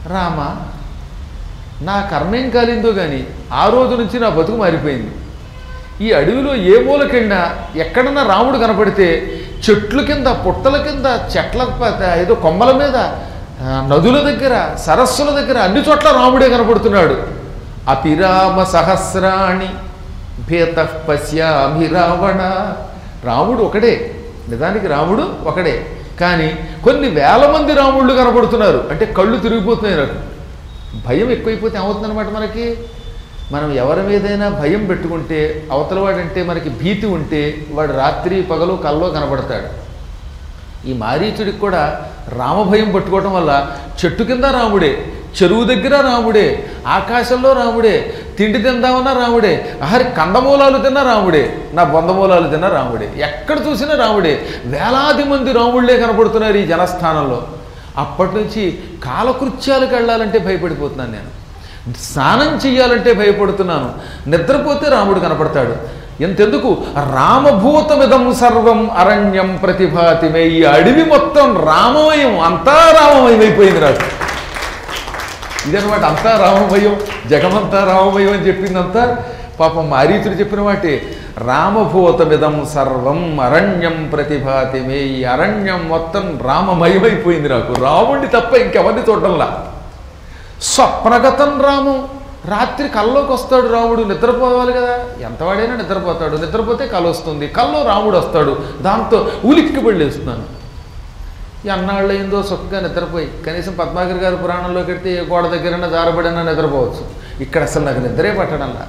రామ నా కర్మేం కాలిందో కానీ ఆ రోజు నుంచి నా బతుకు మారిపోయింది ఈ అడవిలో ఏ మూలకెళ్ళినా ఎక్కడన్నా రాముడు కనపడితే చెట్ల కింద పుట్టల కింద చెట్ల ప- ఏదో కొమ్మల మీద ఆ, నదుల దగ్గర సరస్సుల దగ్గర అన్ని చోట్ల రాముడే కనపడుతున్నాడు అపిరామ సహస్రాణి భేత పశ్యామి రావణ రాముడు ఒకడే నిజానికి రాముడు ఒకడే కానీ కొన్ని వేల మంది రాముళ్ళు కనపడుతున్నారు అంటే కళ్ళు తిరిగిపోతున్నాయి నాకు భయం ఎక్కువైపోతే ఏమవుతుందన్నమాట మనకి మనం ఎవరి మీదైనా భయం పెట్టుకుంటే అవతల వాడంటే మనకి భీతి ఉంటే వాడు రాత్రి పగలు కల్లో కనబడతాడు ఈ మారీచుడికి కూడా రామభయం పట్టుకోవటం వల్ల చెట్టు కింద రాముడే చెరువు దగ్గర రాముడే ఆకాశంలో రాముడే తిండి తిందామన్నా రాముడే ఆహరి కందమూలాలు తిన్నా రాముడే నా బొందమూలాలు తిన్నా రాముడే ఎక్కడ చూసినా రాముడే వేలాది మంది రాముళ్ళే కనపడుతున్నారు ఈ జనస్థానంలో అప్పటి నుంచి కాలకృత్యాలకు వెళ్ళాలంటే భయపడిపోతున్నాను నేను స్నానం చెయ్యాలంటే భయపడుతున్నాను నిద్రపోతే రాముడు కనపడతాడు ఎంతెందుకు రామభూతమిదం సర్వం అరణ్యం ప్రతిభాతిమే ఈ అడవి మొత్తం రామమయం అంతా రామమయం అయిపోయింది నాకు ఇదనమాట అంతా రామమయం జగమంతా రామమయం అని చెప్పిందంతా పాపం మారీచుడు చెప్పిన వాటి రామభూతమిదం సర్వం అరణ్యం ప్రతిభాతిమే ఈ అరణ్యం మొత్తం రామమయమైపోయింది నాకు రాముడిని తప్ప ఇంకెవరిని చూడడంలా స్వప్నగతం రాము రాత్రి కల్లోకి వస్తాడు రాముడు నిద్రపోవాలి కదా ఎంతవాడైనా నిద్రపోతాడు నిద్రపోతే కల వస్తుంది కల్లో రాముడు వస్తాడు దాంతో ఉలిక్కి వెళ్ళేస్తున్నాను ఈ అన్నాళ్ళు ఏందో చక్కగా నిద్రపోయి కనీసం పద్మాకర్ గారి పురాణంలోకి వెళ్తే ఏ గోడ దగ్గరైనా జారబడినా నిద్రపోవచ్చు ఇక్కడ అసలు నాకు నిద్రే పట్టడంలా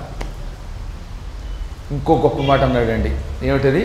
ఇంకో గొప్ప మాట అన్నాడండి ఏమిటది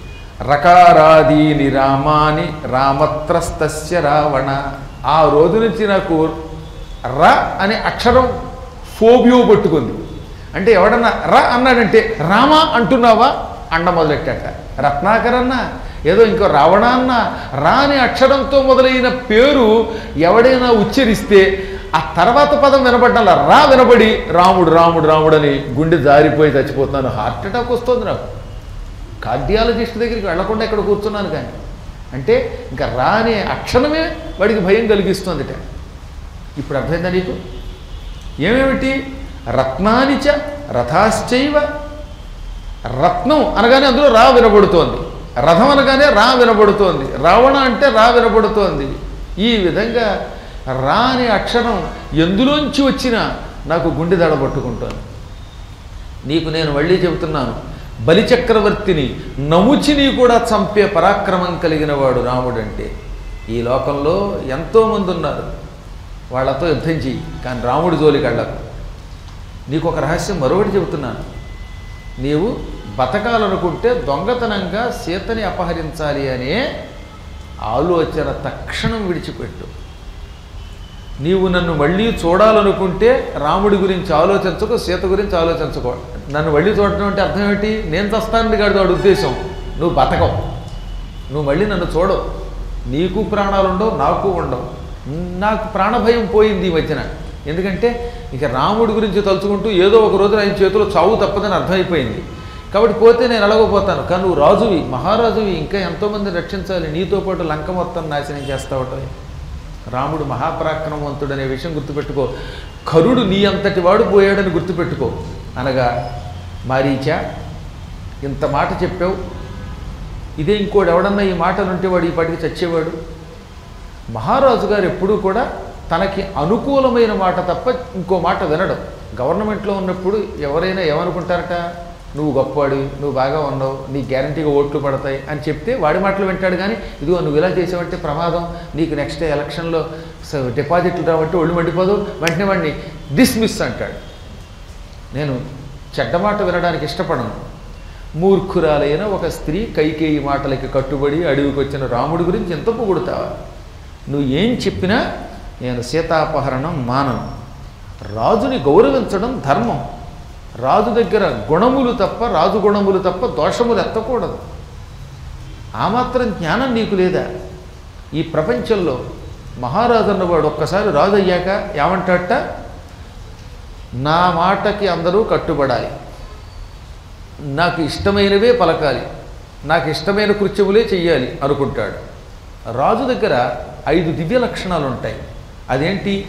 రకారాదీని రామాని రామత్రస్తస్య రావణ ఆ రోజు నుంచి నాకు ర అనే అక్షరం ఫోబియో పట్టుకుంది అంటే ఎవడన్నా ర అన్నాడంటే రామ అంటున్నావా అండ మొదలెట్టాట రత్నాకరన్న ఏదో ఇంకో రావణ అన్న రా అనే అక్షరంతో మొదలైన పేరు ఎవడైనా ఉచ్చరిస్తే ఆ తర్వాత పదం వినపడ్డాల రా వినబడి రాముడు రాముడు రాముడు అని గుండె జారిపోయి చచ్చిపోతున్నాను హార్ట్ అటాక్ వస్తుంది నాకు కార్డియాలజిస్ట్ దగ్గరికి వెళ్లకుండా ఇక్కడ కూర్చున్నాను కానీ అంటే ఇంకా రా అనే అక్షరమే వాడికి భయం కలిగిస్తుందిట ఇప్పుడు అర్థమైందా నీకు ఏమేమిటి రత్నానిచ రథాశ్చైవ రత్నం అనగానే అందులో రా వినబడుతోంది రథం అనగానే రా వినబడుతోంది రావణ అంటే రా వినబడుతోంది ఈ విధంగా రా అనే అక్షరం ఎందులోంచి వచ్చినా నాకు గుండె దడ పట్టుకుంటోంది నీకు నేను మళ్ళీ చెబుతున్నాను బలిచక్రవర్తిని నముచిని కూడా చంపే పరాక్రమం కలిగిన వాడు రాముడంటే ఈ లోకంలో ఎంతోమంది ఉన్నారు వాళ్ళతో యుద్ధం చెయ్యి కానీ రాముడి జోలికి వెళ్ళకు నీకు ఒక రహస్యం మరొకటి చెబుతున్నాను నీవు బతకాలనుకుంటే దొంగతనంగా సీతని అపహరించాలి అనే ఆలోచన తక్షణం విడిచిపెట్టు నీవు నన్ను మళ్ళీ చూడాలనుకుంటే రాముడి గురించి ఆలోచించకు సీత గురించి ఆలోచించకో నన్ను మళ్ళీ చూడటం అంటే అర్థం ఏమిటి నేను చస్తానని కాదు వాడి ఉద్దేశం నువ్వు బతకవు నువ్వు మళ్ళీ నన్ను చూడవు నీకు ప్రాణాలు ఉండవు నాకు ఉండవు నాకు ప్రాణభయం పోయింది ఈ మధ్యన ఎందుకంటే ఇక రాముడి గురించి తలుచుకుంటూ ఏదో ఒక రోజు ఆయన చేతిలో చావు తప్పదని అర్థమైపోయింది కాబట్టి పోతే నేను ఎలాగోపోతాను కానీ నువ్వు రాజువి మహారాజువి ఇంకా ఎంతోమందిని రక్షించాలి నీతో పాటు లంక మొత్తం నాశనం చేస్తావటం రాముడు మహాపరాక్రమవంతుడు అనే విషయం గుర్తుపెట్టుకో కరుడు నీ అంతటి వాడు పోయాడని గుర్తుపెట్టుకో అనగా మారీచా ఇంత మాట చెప్పావు ఇదే ఇంకోటి ఎవడన్నా ఈ మాటలు ఉంటే వాడు ఈ పాటికి చచ్చేవాడు మహారాజు గారు ఎప్పుడూ కూడా తనకి అనుకూలమైన మాట తప్ప ఇంకో మాట వినడం గవర్నమెంట్లో ఉన్నప్పుడు ఎవరైనా ఏమనుకుంటారట నువ్వు గొప్పవాడివి నువ్వు బాగా ఉన్నావు నీ గ్యారంటీగా ఓట్లు పడతాయి అని చెప్తే వాడి మాటలు వింటాడు కానీ ఇదిగో నువ్వు ఇలా చేసావంటే ప్రమాదం నీకు నెక్స్ట్ ఎలక్షన్లో స- డిపాజిట్లు రావంటే ఒళ్ళు మండిపోదు వెంటనే వాడిని డిస్మిస్ అంటాడు నేను చెడ్డ మాట వినడానికి ఇష్టపడను మూర్ఖురాలైన ఒక స్త్రీ కైకేయి మాటలకి కట్టుబడి అడవికి వచ్చిన రాముడి గురించి ఎంత పొగుడుతావా నువ్వు ఏం చెప్పినా నేను సీతాపహరణం మానను రాజుని గౌరవించడం ధర్మం రాజు దగ్గర గుణములు తప్ప రాజు గుణములు తప్ప దోషములు ఎత్తకూడదు ఆ మాత్రం జ్ఞానం నీకు లేదా ఈ ప్రపంచంలో మహారాజు అన్నవాడు ఒక్కసారి రాజు అయ్యాక ఏమంటాడట నా మాటకి అందరూ కట్టుబడాలి నాకు ఇష్టమైనవే పలకాలి నాకు ఇష్టమైన కృత్యములే చెయ్యాలి అనుకుంటాడు రాజు దగ్గర ఐదు దివ్య లక్షణాలు ఉంటాయి అదేంటి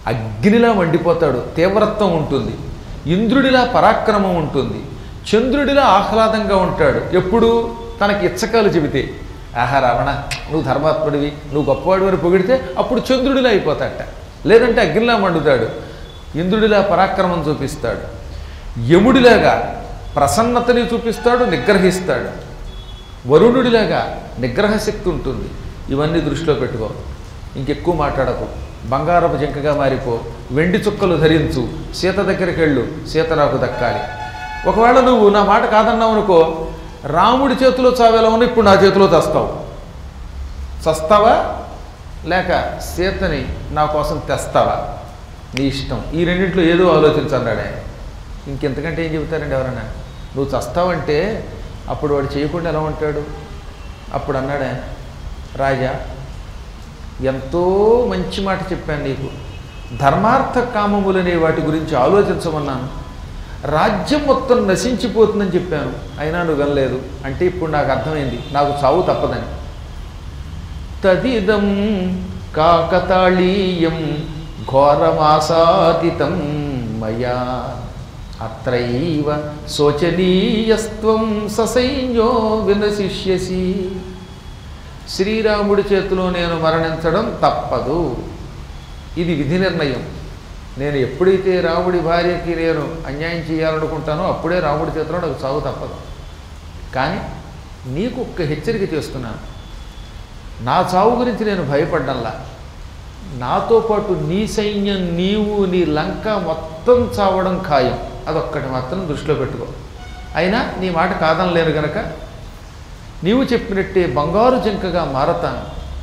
అగ్నిలా మండిపోతాడు తీవ్రత్వం ఉంటుంది ఇంద్రుడిలా పరాక్రమం ఉంటుంది చంద్రుడిలా ఆహ్లాదంగా ఉంటాడు ఎప్పుడు తనకి ఇచ్చకాలు చెబితే ఆహా రావణ నువ్వు ధర్మాత్ముడివి నువ్వు గొప్పవాడు అని పొగిడితే అప్పుడు చంద్రుడిలా అయిపోతాడట లేదంటే అగ్నిలా మండుతాడు ఇంద్రుడిలా పరాక్రమం చూపిస్తాడు యముడిలాగా ప్రసన్నతని చూపిస్తాడు నిగ్రహిస్తాడు వరుణుడిలాగా నిగ్రహ శక్తి ఉంటుంది ఇవన్నీ దృష్టిలో పెట్టుకో ఇంకెక్కువ మాట్లాడకు బంగారపు జింకగా మారిపో వెండి చుక్కలు ధరించు సీత దగ్గరికి వెళ్ళు సీత నాకు దక్కాలి ఒకవేళ నువ్వు నా మాట కాదన్నావు అనుకో రాముడి చేతిలో చావేలా ఉన్నా ఇప్పుడు నా చేతిలో చస్తావు చస్తావా లేక సీతని నా కోసం తెస్తావా నీ ఇష్టం ఈ రెండింటిలో ఏదో ఆలోచించన్నాడు ఆయన ఇంకెంతకంటే ఏం చెబుతారండి ఎవరైనా నువ్వు చస్తావంటే అప్పుడు వాడు చేయకుండా ఎలా ఉంటాడు అప్పుడు అన్నాడు ఆయన రాజా ఎంతో మంచి మాట చెప్పాను నీకు ధర్మార్థ కామములనే వాటి గురించి ఆలోచించమన్నాను రాజ్యం మొత్తం నశించిపోతుందని చెప్పాను అయినా నువ్వు వినలేదు అంటే ఇప్పుడు నాకు అర్థమైంది నాకు చావు తప్పదని తదిదం కాకతాళీయం ఘోరమాసాదితం మయా అత్రైవ శోచనీయస్త్వం ససైన్యో వినశిష్యసి శ్రీరాముడి చేతిలో నేను మరణించడం తప్పదు ఇది విధి నిర్ణయం నేను ఎప్పుడైతే రాముడి భార్యకి నేను అన్యాయం చేయాలనుకుంటానో అప్పుడే రాముడి చేతిలో నాకు చావు తప్పదు కానీ నీకు ఒక్క హెచ్చరిక చేస్తున్నాను నా చావు గురించి నేను భయపడ్డంలా నాతో పాటు నీ సైన్యం నీవు నీ లంక మొత్తం చావడం ఖాయం అదొక్కటి మాత్రం దృష్టిలో పెట్టుకో అయినా నీ మాట కాదనలేను గనక నీవు చెప్పినట్టే బంగారు జింకగా మారతాను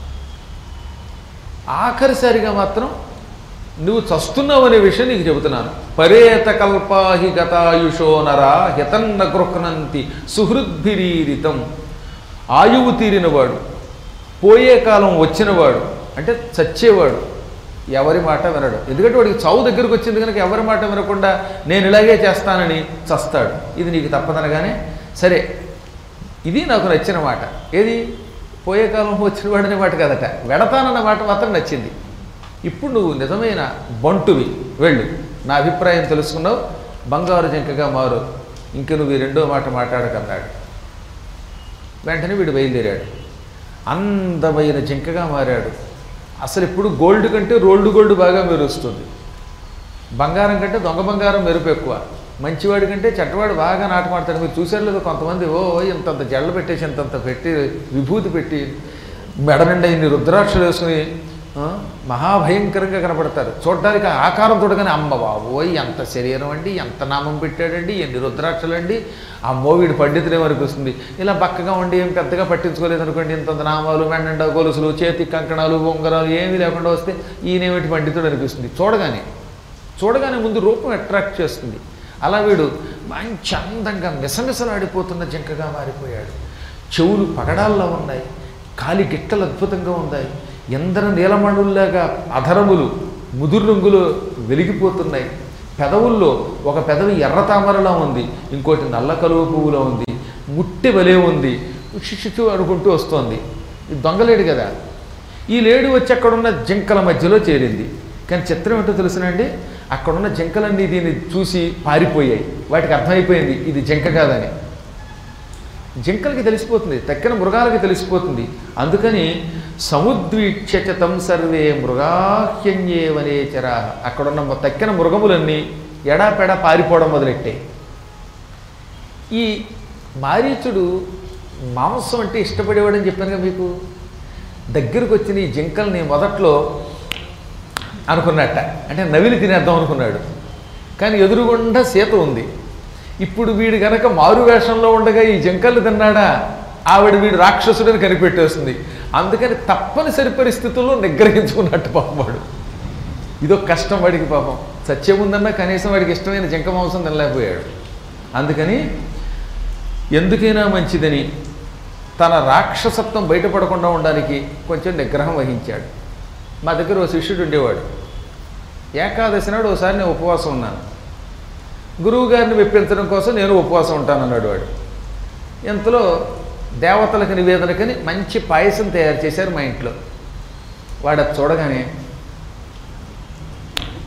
ఆఖరిసారిగా మాత్రం నువ్వు చస్తున్నావు అనే విషయం నీకు చెబుతున్నాను పరేత కల్పాహి గతాయుషో నరా హితన్న గృహ్ణంతి సుహృద్భిరీరితం ఆయువు తీరినవాడు పోయే కాలం వచ్చినవాడు అంటే చచ్చేవాడు ఎవరి మాట వినడు ఎందుకంటే వాడికి చావు దగ్గరకు వచ్చింది కనుక ఎవరి మాట వినకుండా నేను ఇలాగే చేస్తానని చస్తాడు ఇది నీకు తప్పదనగానే సరే ఇది నాకు నచ్చిన మాట ఏది పోయే కాలం వచ్చిన వాడనే మాట కదట వెడతానన్న మాట మాత్రం నచ్చింది ఇప్పుడు నువ్వు నిజమైన బంటువి వెళ్ళు నా అభిప్రాయం తెలుసుకున్నావు బంగారు జింకగా మారు ఇంక నువ్వు ఈ రెండో మాట మాట్లాడకన్నాడు వెంటనే వీడు బయలుదేరాడు అందమైన జింకగా మారాడు అసలు ఇప్పుడు గోల్డ్ కంటే రోల్డ్ గోల్డ్ బాగా మెరుస్తుంది బంగారం కంటే దొంగ బంగారం మెరుపు ఎక్కువ మంచివాడి కంటే చెడ్డవాడు బాగా నాటమాడతాడు మీరు చూసారు లేదు కొంతమంది ఓ ఇంతంత జడలు పెట్టేసి ఇంతంత పెట్టి విభూతి పెట్టి మెడ నిండా ఇన్ని రుద్రాక్షలు వేసుకుని ఆ, మహాభయంకరంగా కనపడతారు చూడడానికి ఆ ఆకారం చూడగానే అమ్మ బాబోయ్ ఎంత శరీరం అండి ఎంత నామం పెట్టాడండి ఎన్ని రుద్రాక్షలు అండి అమ్మో వీడు పండితుడేమో అనిపిస్తుంది ఇలా బక్కగా ఉండి ఏం పెద్దగా పట్టించుకోలేదు అనుకోండి ఇంత నామాలు మెండండ గొలుసులు చేతి కంకణాలు ఉంగరాలు ఏమీ లేకుండా వస్తే ఈయనేమిటి పండితుడు అనిపిస్తుంది చూడగానే చూడగానే ముందు రూపం అట్రాక్ట్ చేస్తుంది అలా వీడు మంచి అందంగా మిసమిసలాడిపోతున్న జింకగా మారిపోయాడు చెవులు పగడాల్లో ఉన్నాయి కాలి గిట్టలు అద్భుతంగా ఉన్నాయి ఎందర నీలమణుల్లాగా అధరములు ముదురు రంగులు వెలిగిపోతున్నాయి పెదవుల్లో ఒక పెదవి ఎర్ర తామరలా ఉంది ఇంకోటి నల్ల కలువ పువ్వులో ఉంది ముట్టె వలే ఉంది షిషిచు అనుకుంటూ వస్తోంది ఇది దొంగలేడు కదా ఈ లేడి వచ్చి అక్కడున్న జింకల మధ్యలో చేరింది కానీ చిత్రం ఏంటో తెలుసునండి అక్కడున్న జింకలన్నీ దీన్ని చూసి పారిపోయాయి వాటికి అర్థమైపోయింది ఇది జింక కాదని జింకలకి తెలిసిపోతుంది తక్కిన మృగాలకి తెలిసిపోతుంది అందుకని సముద్వీక్షతం సర్వే మృగాహ్యన్యేవనే చరా అక్కడున్న మొ- తక్కిన మృగములన్నీ ఎడాపెడ పారిపోవడం మొదలెట్టాయి ఈ మారీచుడు మాంసం అంటే ఇష్టపడేవాడని చెప్పాను కదా మీకు దగ్గరకు వచ్చిన ఈ జింకల్ని మొదట్లో అనుకున్నట్ట అంటే నవిలి తినేద్దాం అనుకున్నాడు కానీ ఎదురుగుండా సీత ఉంది ఇప్పుడు వీడు గనక మారు వేషంలో ఉండగా ఈ జింకలు తిన్నాడా ఆవిడ వీడు రాక్షసుడని కనిపెట్టేస్తుంది అందుకని తప్పనిసరి పరిస్థితుల్లో నిగ్రహించుకున్నట్టు పాపం వాడు ఇదొక కష్టం వాడికి పాపం సత్యం ఉందన్నా కనీసం వాడికి ఇష్టమైన జింక మాంసం తినలేకపోయాడు అందుకని ఎందుకైనా మంచిదని తన రాక్షసత్వం బయటపడకుండా ఉండడానికి కొంచెం నిగ్రహం వహించాడు మా దగ్గర ఓ శిష్యుడు ఉండేవాడు ఏకాదశి నాడు ఒకసారి నేను ఉపవాసం ఉన్నాను గురువు గారిని మెప్పించడం కోసం నేను ఉపవాసం ఉంటానన్నాడు వాడు ఇంతలో దేవతలకు నివేదనకని మంచి పాయసం తయారు చేశారు మా ఇంట్లో వాడు అది చూడగానే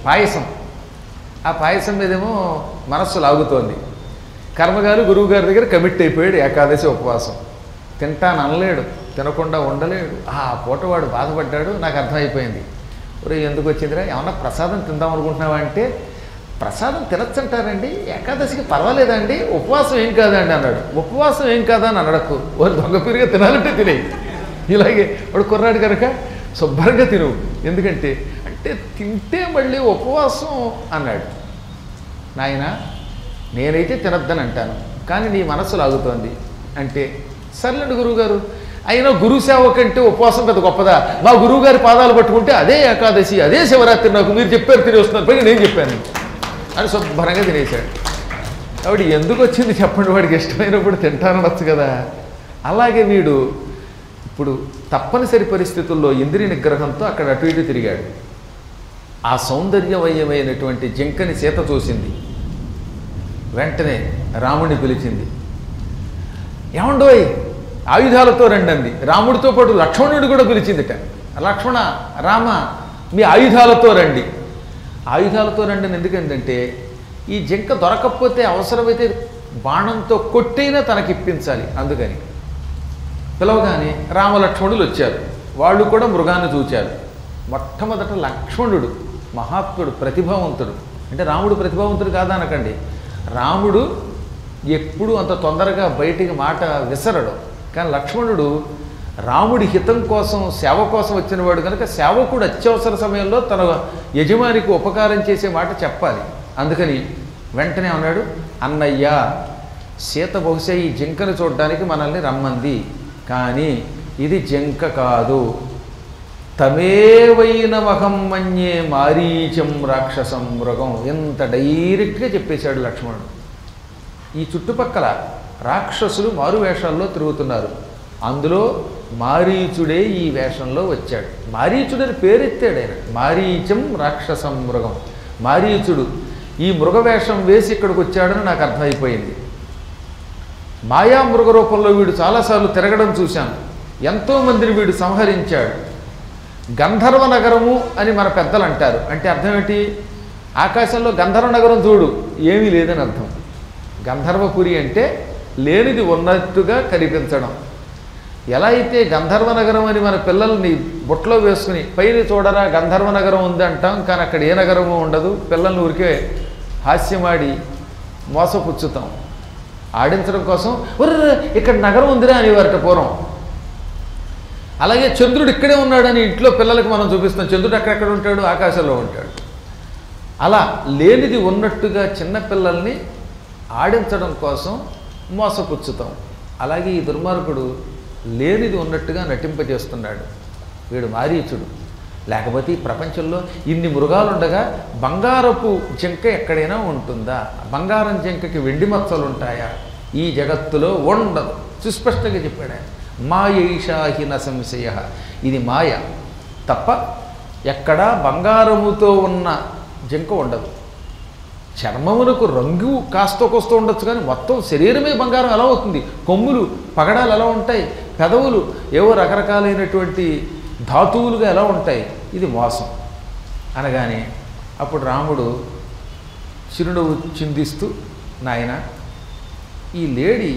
పాయసం ఆ పాయసం మీదేమో మనస్సు లాగుతోంది కర్మగారు గురువు గారి దగ్గర కమిట్ అయిపోయాడు ఏకాదశి ఉపవాసం తింటాను అనలేడు తినకుండా ఉండలేడు ఆ పూటవాడు బాధపడ్డాడు నాకు అర్థమైపోయింది ఒరే ఎందుకు వచ్చిందిరా ఏమన్నా ప్రసాదం తిందాం అనుకుంటున్నావా అంటే ప్రసాదం తినచ్చంటారండి ఏకాదశికి పర్వాలేదండి ఉపవాసం ఏం కాదండి అన్నాడు ఉపవాసం ఏం కాదా అని అన్నడకు వారు దొంగ పిరిగా తినాలంటే తినేయి ఇలాగే వాడు కుర్రాడు కనుక శుభ్రంగా తిను ఎందుకంటే అంటే తింటే మళ్ళీ ఉపవాసం అన్నాడు నాయన నేనైతే తినద్దని అంటాను కానీ నీ మనస్సు లాగుతోంది అంటే సర్లేండి గురువుగారు అయినా గురు సేవ కంటే ఉపవాసం పెద్ద గొప్పదా మా గురువు గారి పాదాలు పట్టుకుంటే అదే ఏకాదశి అదే శివరాత్రి నాకు మీరు చెప్పారు తిని వస్తున్నారు పైగా నేను చెప్పాను అని శుభ్రంగా తినేశాడు కాబట్టి ఎందుకు వచ్చింది చెప్పండి వాడికి ఇష్టమైనప్పుడు తింటానవచ్చు కదా అలాగే వీడు ఇప్పుడు తప్పనిసరి పరిస్థితుల్లో ఇంద్రియ నిగ్రహంతో అక్కడ అటు ఇటు తిరిగాడు ఆ సౌందర్యమయమైనటువంటి జింకని సీత చూసింది వెంటనే రాముడిని పిలిచింది ఏమండోయ్ ఆయుధాలతో రండండి రాముడితో పాటు లక్ష్మణుడు కూడా పిలిచిందిట లక్ష్మణ రామ మీ ఆయుధాలతో రండి ఆయుధాలతో రండి అని ఎందుకంటే ఈ జింక దొరకకపోతే అవసరమైతే బాణంతో కొట్టైనా తనకి ఇప్పించాలి అందుకని పిలవగానే రామలక్ష్మణులు వచ్చారు వాళ్ళు కూడా మృగాన్ని చూచారు మొట్టమొదట లక్ష్మణుడు మహాత్ముడు ప్రతిభావంతుడు అంటే రాముడు ప్రతిభావంతుడు కాదా అనకండి రాముడు ఎప్పుడు అంత తొందరగా బయటికి మాట విసరడు కానీ లక్ష్మణుడు రాముడి హితం కోసం సేవ కోసం వచ్చినవాడు కనుక సేవకుడు అత్యవసర సమయంలో తన యజమానికి ఉపకారం చేసే మాట చెప్పాలి అందుకని వెంటనే అన్నాడు అన్నయ్య సీత బహుశా ఈ జింకను చూడడానికి మనల్ని రమ్మంది కానీ ఇది జింక కాదు తమేవైనమహం మన్యే మారీచం రాక్షసం మృగం ఎంత డైరెక్ట్గా చెప్పేశాడు లక్ష్మణుడు ఈ చుట్టుపక్కల రాక్షసులు మారు వేషాల్లో తిరుగుతున్నారు అందులో మారీచుడే ఈ వేషంలో వచ్చాడు మారీచుడని పేరెత్తాడు ఆయన మారీచం రాక్షసం మృగం మారీచుడు ఈ మృగ వేషం వేసి ఇక్కడికి వచ్చాడని నాకు అర్థమైపోయింది మాయా మృగ రూపంలో వీడు చాలాసార్లు తిరగడం చూశాను ఎంతోమందిని వీడు సంహరించాడు గంధర్వ నగరము అని మన పెద్దలు అంటారు అంటే అర్థం ఏంటి ఆకాశంలో గంధర్వ నగరం చూడు ఏమీ లేదని అర్థం గంధర్వపురి అంటే లేనిది ఉన్నట్టుగా కనిపించడం ఎలా అయితే గంధర్వ నగరం అని మన పిల్లల్ని బుట్టలో వేసుకుని పైన చూడరా గంధర్వ నగరం ఉంది అంటాం కానీ అక్కడ ఏ నగరము ఉండదు పిల్లల్ని ఊరికే హాస్యమాడి మోసపుచ్చుతాం ఆడించడం కోసం ఒర్ర ఇక్కడ నగరం ఉందిరా అనేవారట పూర్వం అలాగే చంద్రుడు ఇక్కడే ఉన్నాడని ఇంట్లో పిల్లలకి మనం చూపిస్తాం చంద్రుడు అక్కడెక్కడ ఉంటాడు ఆకాశంలో ఉంటాడు అలా లేనిది ఉన్నట్టుగా చిన్నపిల్లల్ని ఆడించడం కోసం మోసపుచ్చుతాం అలాగే ఈ దుర్మార్గుడు లేనిది ఉన్నట్టుగా నటింపజేస్తున్నాడు వీడు మారీచుడు లేకపోతే ఈ ప్రపంచంలో ఇన్ని మృగాలు ఉండగా బంగారపు జింక ఎక్కడైనా ఉంటుందా బంగారం జింకకి వెండి మచ్చలు ఉంటాయా ఈ జగత్తులో ఉండదు సుస్పష్టంగా చెప్పాడు ఆయన మాయైషాహిన సంశయ ఇది మాయ తప్ప ఎక్కడా బంగారముతో ఉన్న జింక ఉండదు చర్మమునకు రంగు కాస్త కోస్తూ ఉండొచ్చు కానీ మొత్తం శరీరమే బంగారం ఎలా అవుతుంది కొమ్ములు పగడాలు ఎలా ఉంటాయి పెదవులు ఏవో రకరకాలైనటువంటి ధాతువులుగా ఎలా ఉంటాయి ఇది మోసం అనగానే అప్పుడు రాముడు చిరునవ్వు చిందిస్తూ నాయన ఈ లేడీ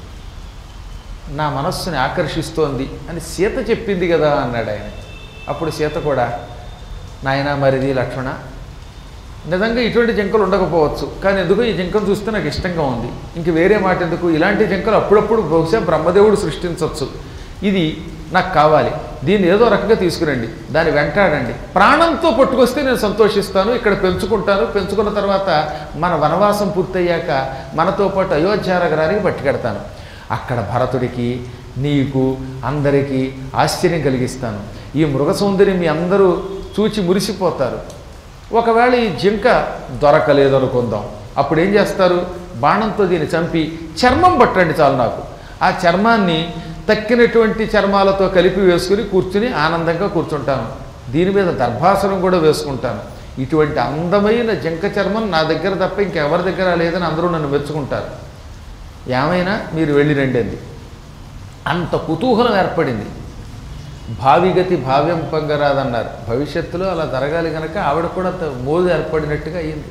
నా మనస్సుని ఆకర్షిస్తోంది అని సీత చెప్పింది కదా అన్నాడు ఆయన అప్పుడు సీత కూడా నాయన మరిది లక్ష్మణ నిజంగా ఇటువంటి జింకలు ఉండకపోవచ్చు కానీ ఎందుకో ఈ జింకను చూస్తే నాకు ఇష్టంగా ఉంది ఇంక వేరే మాట ఎందుకు ఇలాంటి జింకలు అప్పుడప్పుడు బహుశా బ్రహ్మదేవుడు సృష్టించవచ్చు ఇది నాకు కావాలి దీన్ని ఏదో రకంగా తీసుకురండి దాన్ని వెంటాడండి ప్రాణంతో పట్టుకొస్తే నేను సంతోషిస్తాను ఇక్కడ పెంచుకుంటాను పెంచుకున్న తర్వాత మన వనవాసం పూర్తయ్యాక మనతో పాటు అయోధ్య నగరానికి పట్టుకెడతాను అక్కడ భరతుడికి నీకు అందరికీ ఆశ్చర్యం కలిగిస్తాను ఈ మృగ సౌందర్యం మీ అందరూ చూచి మురిసిపోతారు ఒకవేళ ఈ జింక దొరకలేదు అనుకుందాం అప్పుడు ఏం చేస్తారు బాణంతో దీన్ని చంపి చర్మం పట్టండి చాలు నాకు ఆ చర్మాన్ని తక్కినటువంటి చర్మాలతో కలిపి వేసుకుని కూర్చుని ఆనందంగా కూర్చుంటాను దీని మీద దర్భాసనం కూడా వేసుకుంటాను ఇటువంటి అందమైన జింక చర్మం నా దగ్గర తప్ప ఇంకెవరి దగ్గర లేదని అందరూ నన్ను మెచ్చుకుంటారు ఏమైనా మీరు వెళ్ళి రండి అంది అంత కుతూహలం ఏర్పడింది భావిగతి భావ్యం పొంగరాదన్నారు భవిష్యత్తులో అలా జరగాలి కనుక ఆవిడ కూడా త- మోదు ఏర్పడినట్టుగా అయ్యింది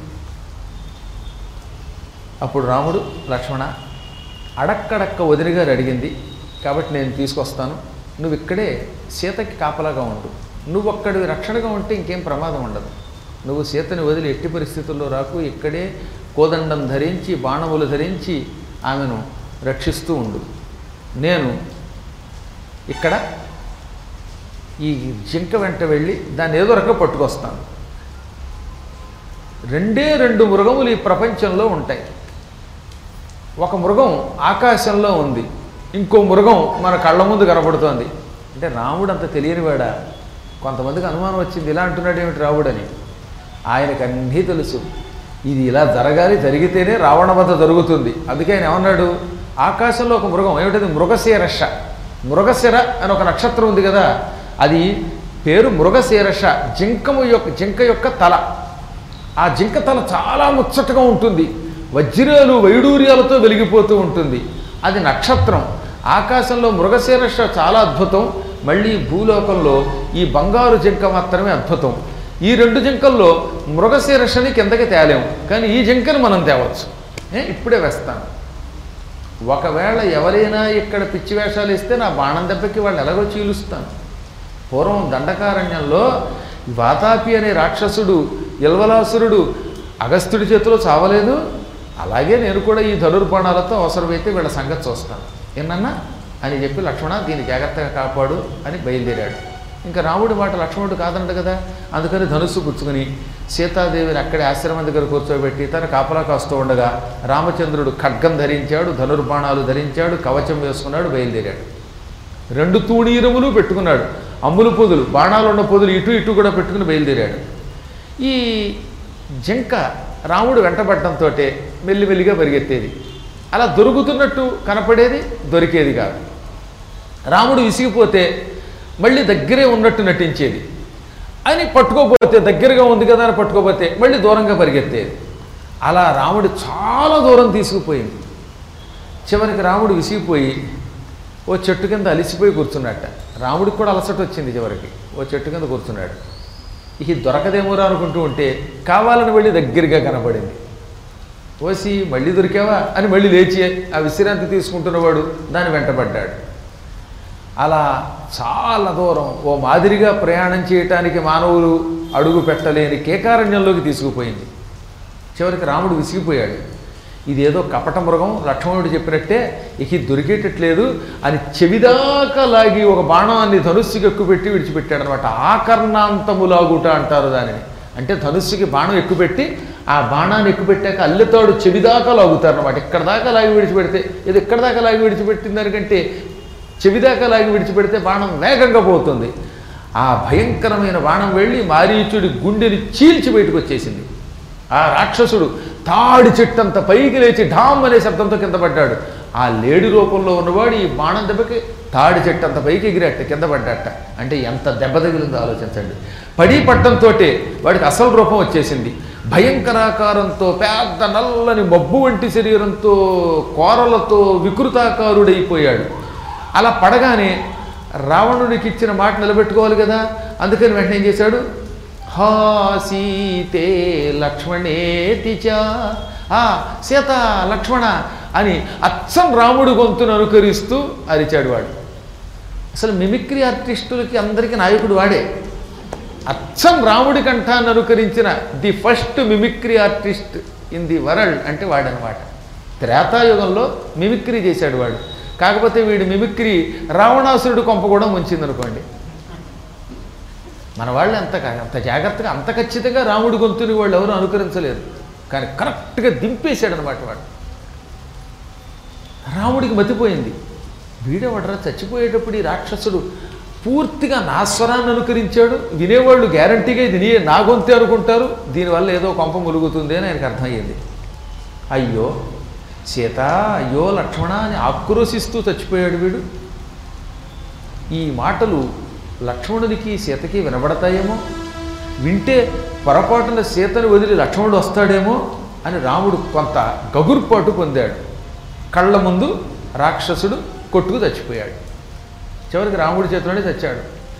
అప్పుడు రాముడు లక్ష్మణ అడక్కడక్క వదిన గారు అడిగింది కాబట్టి నేను తీసుకొస్తాను నువ్వు ఇక్కడే సీతకి కాపలాగా ఉండు నువ్వు అక్కడివి రక్షణగా ఉంటే ఇంకేం ప్రమాదం ఉండదు నువ్వు సీతని వదిలి ఎట్టి పరిస్థితుల్లో రాకు ఇక్కడే కోదండం ధరించి బాణములు ధరించి ఆమెను రక్షిస్తూ ఉండు నేను ఇక్కడ ఈ జింక వెంట వెళ్ళి దాన్ని ఏదో రకంగా పట్టుకొస్తాను రెండే రెండు మృగములు ఈ ప్రపంచంలో ఉంటాయి ఒక మృగం ఆకాశంలో ఉంది ఇంకో మృగం మన కళ్ళ ముందు కనపడుతోంది అంటే రాముడు అంత తెలియనివాడా కొంతమందికి అనుమానం వచ్చింది ఇలా అంటున్నాడు ఏమిటి రాముడని ఆయనకు అన్నీ తెలుసు ఇది ఇలా జరగాలి జరిగితేనే రావణ వధ జరుగుతుంది అందుకే ఆయన ఏమన్నాడు ఆకాశంలో ఒక మృగం ఏమిటది మృగశీరష మృగశిర అని ఒక నక్షత్రం ఉంది కదా అది పేరు మృగశీరష జింకము యొక్క జింక యొక్క తల ఆ జింక తల చాలా ముచ్చటగా ఉంటుంది వజ్రాలు వైడూర్యాలతో వెలిగిపోతూ ఉంటుంది అది నక్షత్రం ఆకాశంలో మృగశీరష చాలా అద్భుతం మళ్ళీ భూలోకంలో ఈ బంగారు జింక మాత్రమే అద్భుతం ఈ రెండు జింకల్లో మృగశీరషని కిందకి తేలేము కానీ ఈ జింకను మనం తేవచ్చు ఏ, ఇప్పుడే వేస్తాను ఒకవేళ ఎవరైనా ఇక్కడ పిచ్చి వేషాలు ఇస్తే నా బాణం దెబ్బకి వాళ్ళు ఎలాగో చీలుస్తాను పూర్వం దండకారణ్యంలో వాతాపి అనే రాక్షసుడు ఇల్వలాసురుడు అగస్త్యుడి చేతిలో చావలేదు అలాగే నేను కూడా ఈ ధనుర్బాణాలతో అవసరమైతే వీళ్ళ సంగతి చూస్తాను ఏనన్నా అని చెప్పి లక్ష్మణ దీన్ని జాగ్రత్తగా కాపాడు అని బయలుదేరాడు ఇంకా రాముడి మాట లక్ష్మణుడు కాదంట కదా అందుకని ధనుస్సు పుచ్చుకుని సీతాదేవిని అక్కడే ఆశ్రమం దగ్గర కూర్చోబెట్టి తన కాపలా కాస్తూ ఉండగా రామచంద్రుడు ఖడ్గం ధరించాడు ధనుర్బాణాలు ధరించాడు కవచం వేసుకున్నాడు బయలుదేరాడు రెండు తూణీరములు పెట్టుకున్నాడు అమ్ములు పొదులు బాణాలు ఉన్న పొదులు ఇటు ఇటు కూడా పెట్టుకుని బయలుదేరాడు ఈ జింక రాముడు వెంటబడటంతో మెల్లిమెల్లిగా పరిగెత్తేది అలా దొరుకుతున్నట్టు కనపడేది దొరికేది కాదు రాముడు విసిగిపోతే మళ్ళీ దగ్గరే ఉన్నట్టు నటించేది అని పట్టుకోపోతే దగ్గరగా ఉంది కదా అని పట్టుకోపోతే మళ్ళీ దూరంగా పరిగెత్తేది అలా రాముడు చాలా దూరం తీసుకుపోయింది చివరికి రాముడు విసిగిపోయి ఓ చెట్టు కింద అలిసిపోయి కూర్చున్నట్ట రాముడికి కూడా అలసట వచ్చింది చివరికి ఓ చెట్టు కింద కూర్చున్నాడు ఇది దొరకదేమోరా అనుకుంటూ ఉంటే కావాలని వెళ్ళి దగ్గరగా కనపడింది ఓసి మళ్ళీ దొరికావా అని మళ్ళీ లేచి ఆ విశ్రాంతి తీసుకుంటున్నవాడు దాన్ని వెంటబడ్డాడు అలా చాలా దూరం ఓ మాదిరిగా ప్రయాణం చేయటానికి మానవులు అడుగు పెట్టలేని కేకారణ్యంలోకి తీసుకుపోయింది చివరికి రాముడు విసిగిపోయాడు ఇదేదో కపట మృగం లక్ష్మణుడు చెప్పినట్టే ఇక ఇది దొరికేటట్లేదు అని చెవిదాకా లాగి ఒక బాణాన్ని ధనుస్సుకి ఎక్కుపెట్టి విడిచిపెట్టాడు అనమాట ఆకర్ణాంతములాగుట అంటారు దానిని అంటే ధనుస్సుకి బాణం ఎక్కుపెట్టి ఆ బాణాన్ని ఎక్కుపెట్టాక అల్లెతాడు చెవిదాకా లాగుతారు అనమాట ఇక్కడ దాకా లాగి విడిచిపెడితే ఇది ఇక్కడ దాకా లాగి విడిచిపెట్టిన దానికంటే చెవిదాకా లాగి విడిచిపెడితే బాణం వేగంగా పోతుంది ఆ భయంకరమైన బాణం వెళ్ళి మారీచుడి గుండెని చీల్చి బయటకు వచ్చేసింది ఆ రాక్షసుడు తాడి చెట్టంత పైకి లేచి ఢామ్ అనే శబ్దంతో కింద పడ్డాడు ఆ లేడి రూపంలో ఉన్నవాడు ఈ బాణం దెబ్బకి తాడి చెట్టంత పైకి ఎగిరట్ట కింద పడ్డట అంటే ఎంత దెబ్బ తగిలిందో ఆలోచించండి పడి పట్టంతో వాడికి అసలు రూపం వచ్చేసింది భయంకరాకారంతో పెద్ద నల్లని మబ్బు వంటి శరీరంతో కోరలతో వికృతాకారుడైపోయాడు అలా పడగానే రావణుడికి ఇచ్చిన మాట నిలబెట్టుకోవాలి కదా అందుకని వెంటనే ఏం చేశాడు హా సీతే లక్ష్మణేతి చ ఆ సీత లక్ష్మణ అని అచ్చం రాముడు గొంతును అనుకరిస్తూ అరిచాడు వాడు అసలు మిమిక్రీ ఆర్టిస్టులకి అందరికీ నాయకుడు వాడే అచ్చం రాముడి కంఠాన్ని అనుకరించిన the first mimicry artist in the world అంటే వాడనమాట త్రేతాయుగంలో మిమిక్రీ చేశాడు వాడు కాకపోతే వీడి మిమిక్రీ రావణాసురుడు కొంప కూడా ముంచిందనుకోండి మన వాళ్ళు ఎంత అంత జాగ్రత్తగా అంత ఖచ్చితంగా రాముడి గొంతుని వాళ్ళు ఎవరు అనుకరించలేరు కానీ కరెక్ట్గా దింపేశాడు అనమాట వాడు రాముడికి మతిపోయింది వీడేవాడరా చచ్చిపోయేటప్పుడు ఈ రాక్షసుడు పూర్తిగా నా స్వరాన్ని అనుకరించాడు వినేవాళ్ళు గ్యారంటీగా ఇది నీ నా గొంతే అనుకుంటారు దీనివల్ల ఏదో కొంప ములుగుతుంది అని ఆయనకు అర్థమయ్యింది అయ్యో సీత అయ్యో లక్ష్మణ అని ఆక్రోశిస్తూ చచ్చిపోయాడు వీడు ఈ మాటలు లక్ష్మణుడికి సీతకి వినబడతాయేమో వింటే పొరపాటున సీతను వదిలి లక్ష్మణుడు వస్తాడేమో అని రాముడు కొంత గగుర్పాటు పొందాడు కళ్ళ ముందు రాక్షసుడు కొట్టుకు చచ్చిపోయాడు చివరికి రాముడి చేతిలోనే చచ్చాడు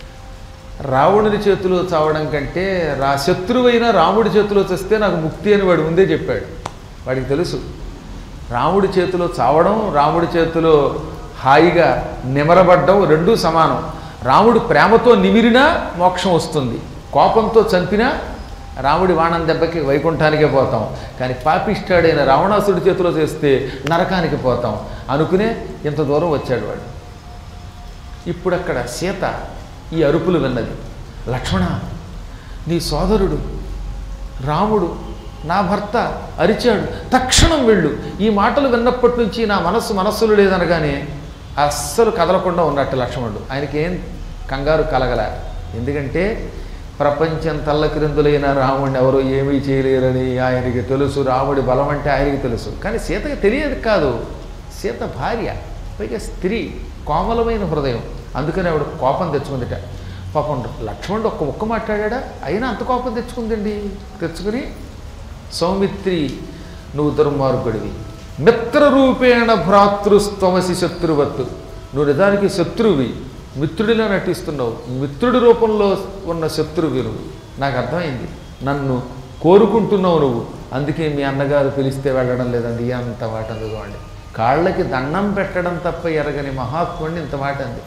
రావణుని చేతిలో చావడం కంటే రా శత్రువైన రాముడి చేతిలో చస్తే నాకు ముక్తి అని వాడు ముందే చెప్పాడు వాడికి తెలుసు రాముడి చేతిలో చావడం రాముడి చేతిలో హాయిగా నిమరబడ్డం రెండూ సమానం రాముడు ప్రేమతో నిమిరినా మోక్షం వస్తుంది కోపంతో చంపినా రాముడి వాణం దెబ్బకి వైకుంఠానికే పోతాం కానీ పాపిష్టాడైన రావణాసుడి చేతిలో చేస్తే నరకానికి పోతాం అనుకునే ఇంత దూరం వచ్చాడు వాడు ఇప్పుడు అక్కడ సీత ఈ అరుపులు విన్నది లక్ష్మణ నీ సోదరుడు రాముడు నా భర్త అరిచాడు తక్షణం వెళ్ళు ఈ మాటలు విన్నప్పటి నుంచి నా మనస్సు మనస్సులు లేదనగానే అస్సలు కదలకుండా ఉన్నట్టు లక్ష్మణుడు ఆయనకి ఏం కంగారు కలగల ఎందుకంటే ప్రపంచం తల్లకిరిందులైన రాముడిని ఎవరో ఏమీ చేయలేరని ఆయనకి తెలుసు రాముడి బలం అంటే ఆయనకి తెలుసు కానీ సీతకి తెలియదు కాదు సీత భార్య పైగా స్త్రీ కోమలమైన హృదయం అందుకని ఆవిడ కోపం తెచ్చుకుందిట పాపం లక్ష్మణుడు ఒక్క ముక్క మాట్లాడా అయినా అంత కోపం తెచ్చుకుందండి తెచ్చుకుని సౌమిత్రి నువ్వు దుర్మార్గుడివి మిత్రరూపేణ భ్రాతృస్త్వమసి శత్రువత్తు నువ్వు నిజానికి శత్రువి మిత్రుడిలా నటిస్తున్నావు మిత్రుడి రూపంలో ఉన్న శత్రువి నువ్వు నాకు అర్థమైంది నన్ను కోరుకుంటున్నావు నువ్వు అందుకే మీ అన్నగారు పిలిస్తే వెళ్ళడం లేదండి అంత మాట అందుకోండి కాళ్ళకి దండం పెట్టడం తప్ప ఎరగని మహాత్ముడిని ఇంత మాట అంది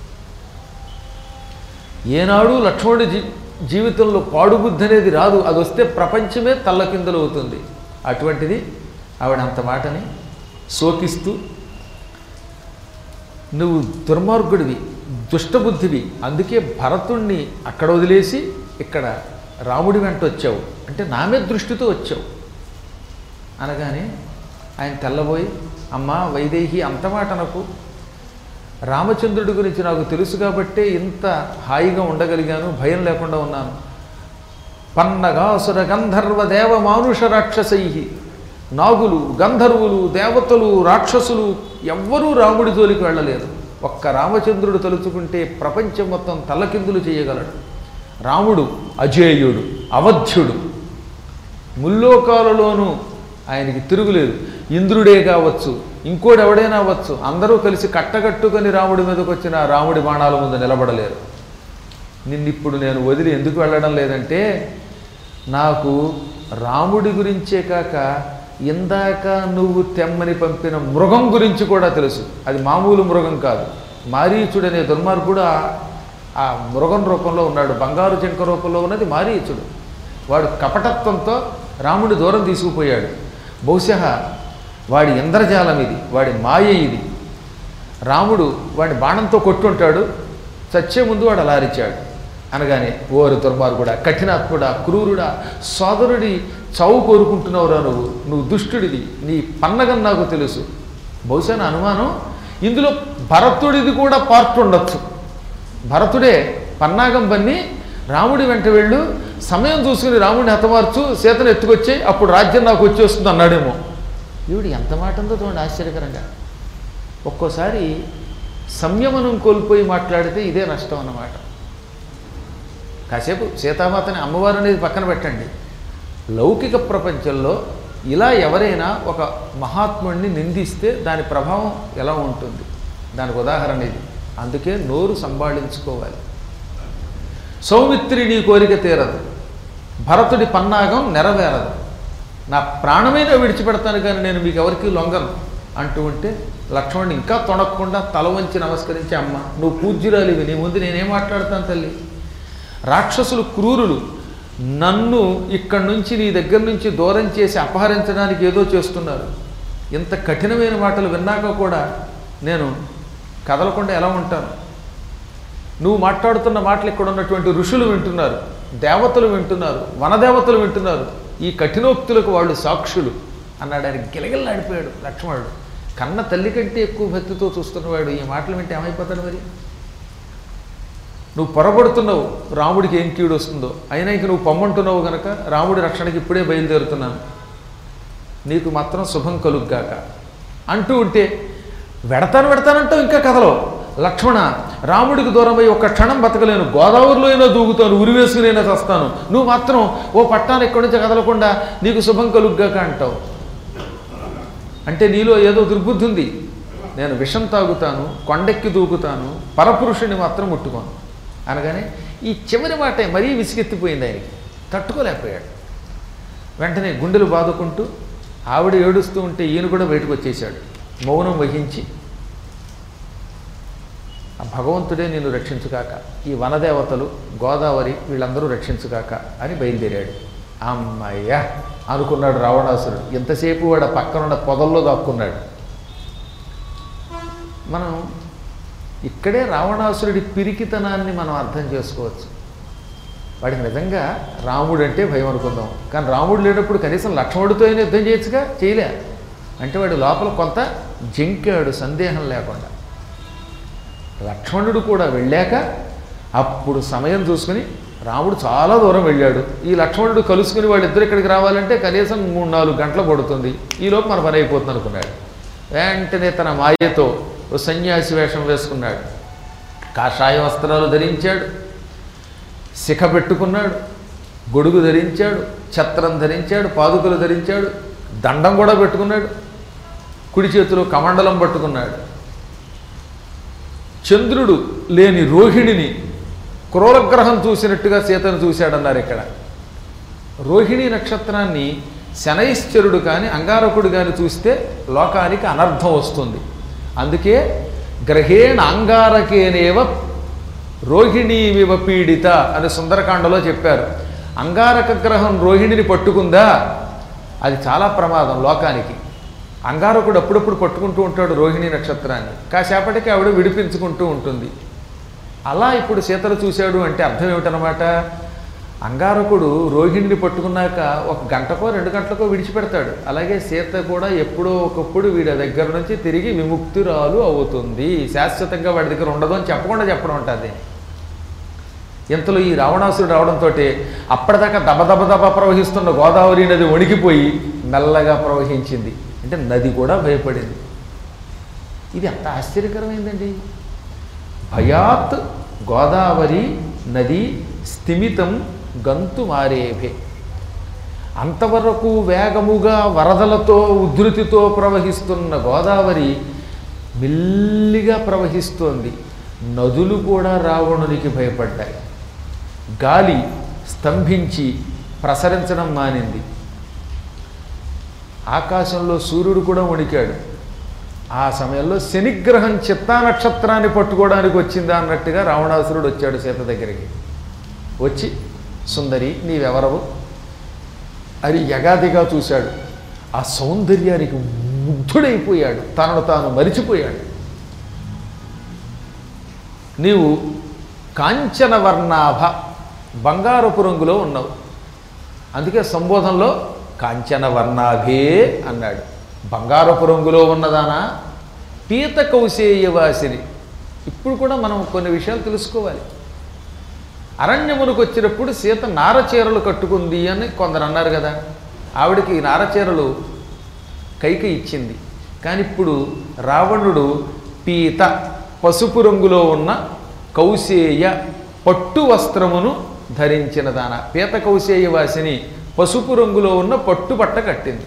ఏనాడు లక్ష్మణుడి జీ జీవితంలో పాడుబుద్ధి అనేది రాదు అది వస్తే ప్రపంచమే తల్లకిందులు అవుతుంది అటువంటిది ఆవిడ అంత మాటని శోకిస్తూ నువ్వు దుర్మార్గుడివి దుష్టబుద్ధివి అందుకే భరతుణ్ణి అక్కడ వదిలేసి ఇక్కడ రాముడి వెంట వచ్చావు అంటే నా మీద దృష్టితో వచ్చావు అనగానే ఆయన తెల్లబోయి అమ్మా వైదేహి అంత మాట నాకు రామచంద్రుడి గురించి నాకు తెలుసు కాబట్టే ఇంత హాయిగా ఉండగలిగాను భయం లేకుండా ఉన్నాను పన్నగాసుర గంధర్వ దేవ మానుష రాక్షసై నాగులు గంధర్వులు దేవతలు రాక్షసులు ఎవ్వరూ రాముడి జోలికి వెళ్ళలేరు ఒక్క రామచంద్రుడు తలుచుకుంటే ప్రపంచం మొత్తం తల్లకిందులు చేయగలడు రాముడు అజేయుడు అవధ్యుడు ముల్లోకాలలోనూ ఆయనకి తిరుగులేదు ఇంద్రుడే కావచ్చు ఇంకోటి ఎవడైనా అవ్వచ్చు అందరూ కలిసి కట్టగట్టుకొని రాముడి మీదకి వచ్చిన రాముడి బాణాల ముందు నిలబడలేరు నిన్నిప్పుడు నేను వదిలి ఎందుకు వెళ్ళడం లేదంటే నాకు రాముడి గురించే కాక ఇందాక నువ్వు తెమ్మని పంపిన మృగం గురించి కూడా తెలుసు అది మామూలు మృగం కాదు మారీచుడనే దుర్మార్గుడు ఆ- ఆ మృగం రూపంలో ఉన్నాడు బంగారు జింక రూపంలో ఉన్నది మారీచుడు వాడు కపటత్వంతో రాముడి దూరం తీసుకుపోయాడు బహుశా వాడి ఇంద్రజాలం ఇది వాడి మాయ ఇది రాముడు వాడి బాణంతో కొట్టుంటాడు చచ్చే ముందు వాడు అలా అరిచాడు అనగానే ఓరు దుర్మార్గుడా కఠినాత్ముడా క్రూరుడా సోదరుడి చావు కోరుకుంటున్నావురా నువ్వు నువ్వు దుష్టుడివి నీ పన్నగం నాకు తెలుసు బహుశా నా అనుమానం ఇందులో భరతుడిది కూడా పార్ట్ ఉండొచ్చు భరతుడే పన్నాగం బన్ని రాముడి వెంట వెళ్ళు సమయం చూసుకుని రాముడిని హతమార్చు సీతను ఎత్తుకొచ్చి అప్పుడు రాజ్యం నాకు వచ్చేస్తుంది అన్నాడేమో ఈవిడ ఎంత మాట ఉందో చూడండి ఆశ్చర్యకరంగా ఒక్కోసారి సంయమనం కోల్పోయి మాట్లాడితే ఇదే నష్టం అన్నమాట కాసేపు సీతామాతని అమ్మవారు అనేది పక్కన పెట్టండి లౌకిక ప్రపంచంలో ఇలా ఎవరైనా ఒక మహాత్ముడిని నిందిస్తే దాని ప్రభావం ఎలా ఉంటుంది దానికి ఉదాహరణ ఇది అందుకే నోరు సంభాళించుకోవాలి సౌమిత్రి నీ కోరిక తీరదు భరతుడి పన్నాగం నెరవేరదు నా ప్రాణమైన విడిచిపెడతాను కానీ నేను మీకు ఎవరికి లొంగను అంటూ ఉంటే లక్ష్మణుడు ఇంకా తొణక్కుండా తల వంచి నమస్కరించి అమ్మ నువ్వు పూజ్యురాలివి నీ ముందు నేనేం మాట్లాడతాను తల్లి రాక్షసులు క్రూరులు నన్ను ఇక్కడి నుంచి నీ దగ్గర నుంచి దూరం చేసి అపహరించడానికి ఏదో చేస్తున్నారు ఇంత కఠినమైన మాటలు విన్నాక కూడా నేను కదలకుండా ఎలా ఉంటాను నువ్వు మాట్లాడుతున్న మాటలు ఇక్కడ ఉన్నటువంటి ఋషులు వింటున్నారు దేవతలు వింటున్నారు వనదేవతలు వింటున్నారు ఈ కఠినోక్తులకు వాళ్ళు సాక్షులు అన్నాడు ఆయన గిలగిల్లాడిపోయాడు లక్ష్మణుడు కన్న తల్లి కంటే ఎక్కువ భక్తితో చూస్తున్నవాడు ఈ మాటలు వింటే ఏమైపోతాడు మరి నువ్వు పొరపడుతున్నావు రాముడికి ఏం కీడు వస్తుందో అయినా ఇంక నువ్వు పొమ్మంటున్నావు గనక రాముడి రక్షణకి ఇప్పుడే బయలుదేరుతున్నాను నీకు మాత్రం శుభం కలుగ్గాక అంటూ ఉంటే వెడతాను వెడతానంటావు ఇంకా కథలో లక్ష్మణ రాముడికి దూరమై ఒక్క క్షణం బతకలేను గోదావరిలో అయినా దూకుతాను ఉరివేసుకునైనా చస్తాను నువ్వు మాత్రం ఓ పట్టాను ఇక్కడి నుంచి కదలకుండా నీకు శుభం కలుగ్గాక అంటావు అంటే నీలో ఏదో దుర్బుద్ధి ఉంది నేను విషం తాగుతాను కొండెక్కి దూకుతాను పరపురుషుని మాత్రం ముట్టుకోను అనగానే ఈ చివరి మాట మరీ విసిగెత్తిపోయింది ఆయనకి తట్టుకోలేకపోయాడు వెంటనే గుండెలు బాదుకుంటూ ఆవిడ ఏడుస్తూ ఉంటే ఈయన కూడా బయటకు వచ్చేసాడు మౌనం వహించి ఆ భగవంతుడే నిన్ను రక్షించుగాక ఈ వనదేవతలు గోదావరి వీళ్ళందరూ రక్షించుగాక అని బయలుదేరాడు అమ్మయ్య అనుకున్నాడు రావణాసురుడు ఎంతసేపు వాడు ఆ పక్కనున్న పొదల్లో దాక్కున్నాడు మనం ఇక్కడే రావణాసురుడి పిరికితనాన్ని మనం అర్థం చేసుకోవచ్చు వాడికి నిజంగా రాముడు అంటే భయం అనుకుందాం కానీ రాముడు లేనప్పుడు కనీసం లక్ష్మణుడితో అయినా యుద్ధం చేయొచ్చుగా చేయలే అంటే వాడు లోపల కొంత జంకాడు సందేహం లేకుండా లక్ష్మణుడు కూడా వెళ్ళాక అప్పుడు సమయం చూసుకుని రాముడు చాలా దూరం వెళ్ళాడు ఈ లక్ష్మణుడు కలుసుకుని వాళ్ళిద్దరు ఇక్కడికి రావాలంటే కనీసం మూడు నాలుగు గంటలు పడుతుంది ఈలోపు మన పని అయిపోతుంది అనుకున్నాడు వెంటనే తన మాయతో ఓ సన్యాసి వేషం వేసుకున్నాడు కాషాయ వస్త్రాలు ధరించాడు శిఖ పెట్టుకున్నాడు గొడుగు ధరించాడు ఛత్రం ధరించాడు పాదుకలు ధరించాడు దండం కూడా పెట్టుకున్నాడు కుడి చేతిలో కమండలం పట్టుకున్నాడు చంద్రుడు లేని రోహిణిని క్రూరగ్రహం చూసినట్టుగా సీతను చూశాడన్నారు ఇక్కడ రోహిణి నక్షత్రాన్ని శనైశ్చరుడు కానీ అంగారకుడు కానీ చూస్తే లోకానికి అనర్థం వస్తుంది అందుకే గ్రహేణ అంగారకేనేవ రోహిణీవివ పీడిత అని సుందరకాండలో చెప్పారు అంగారక గ్రహం రోహిణిని పట్టుకుందా అది చాలా ప్రమాదం లోకానికి అంగారకుడు అప్పుడప్పుడు పట్టుకుంటూ ఉంటాడు రోహిణి నక్షత్రాన్ని కాసేపటికి ఆవిడ విడిపించుకుంటూ ఉంటుంది అలా ఇప్పుడు సీతలు చూశాడు అంటే అర్థం ఏమిటనమాట అంగారకుడు రోహిణిని పట్టుకున్నాక ఒక గంటకో రెండు గంటలకో విడిచిపెడతాడు అలాగే సీత కూడా ఎప్పుడో ఒకప్పుడు వీడి దగ్గర నుంచి తిరిగి విముక్తురాలు అవుతుంది శాశ్వతంగా వాడి దగ్గర ఉండదు అని చెప్పకుండా చెప్పడం ఉంటుంది ఇంతలో ఈ రావణాసురుడు రావడంతో అప్పటిదాకా దబ దబ దబ ప్రవహిస్తున్న గోదావరి నది వణికిపోయి మెల్లగా ప్రవహించింది అంటే నది కూడా భయపడింది ఇది ఎంత ఆశ్చర్యకరమైందండి భయాత్ గోదావరి నది స్థిమితం గంతు మారేభే అంతవరకు వేగముగా వరదలతో ఉధృతితో ప్రవహిస్తున్న గోదావరి మెల్లిగా ప్రవహిస్తోంది నదులు కూడా రావణునికి భయపడ్డాయి గాలి స్తంభించి ప్రసరించడం మానింది ఆకాశంలో సూర్యుడు కూడా వణికాడు ఆ సమయంలో శనిగ్రహం చిత్తా నక్షత్రాన్ని పట్టుకోవడానికి వచ్చిందా అన్నట్టుగా రావణాసురుడు వచ్చాడు సీత దగ్గరికి వచ్చి సుందరి నీవెవరవు అని యగాదిగా చూశాడు ఆ సౌందర్యానికి ముగ్ధుడైపోయాడు తనను తాను మరిచిపోయాడు నీవు కాంచన వర్ణాభ బంగారపు రంగులో ఉన్నావు అందుకే సంబోధనలో కాంచన వర్ణాభే అన్నాడు బంగారపు రంగులో ఉన్నదానా పీత కౌశేయవాసిని ఇప్పుడు కూడా మనం కొన్ని విషయాలు తెలుసుకోవాలి అరణ్యమునకు వచ్చినప్పుడు సీత నారచీరలు కట్టుకుంది అని కొందరు అన్నారు కదా ఆవిడకి ఈ నారచీరలు కైక ఇచ్చింది కానీ ఇప్పుడు రావణుడు పీత పసుపు రంగులో ఉన్న కౌశేయ పట్టు వస్త్రమును ధరించిన దాన పీత కౌశేయ వాసిని పసుపు రంగులో ఉన్న పట్టు బట్ట కట్టింది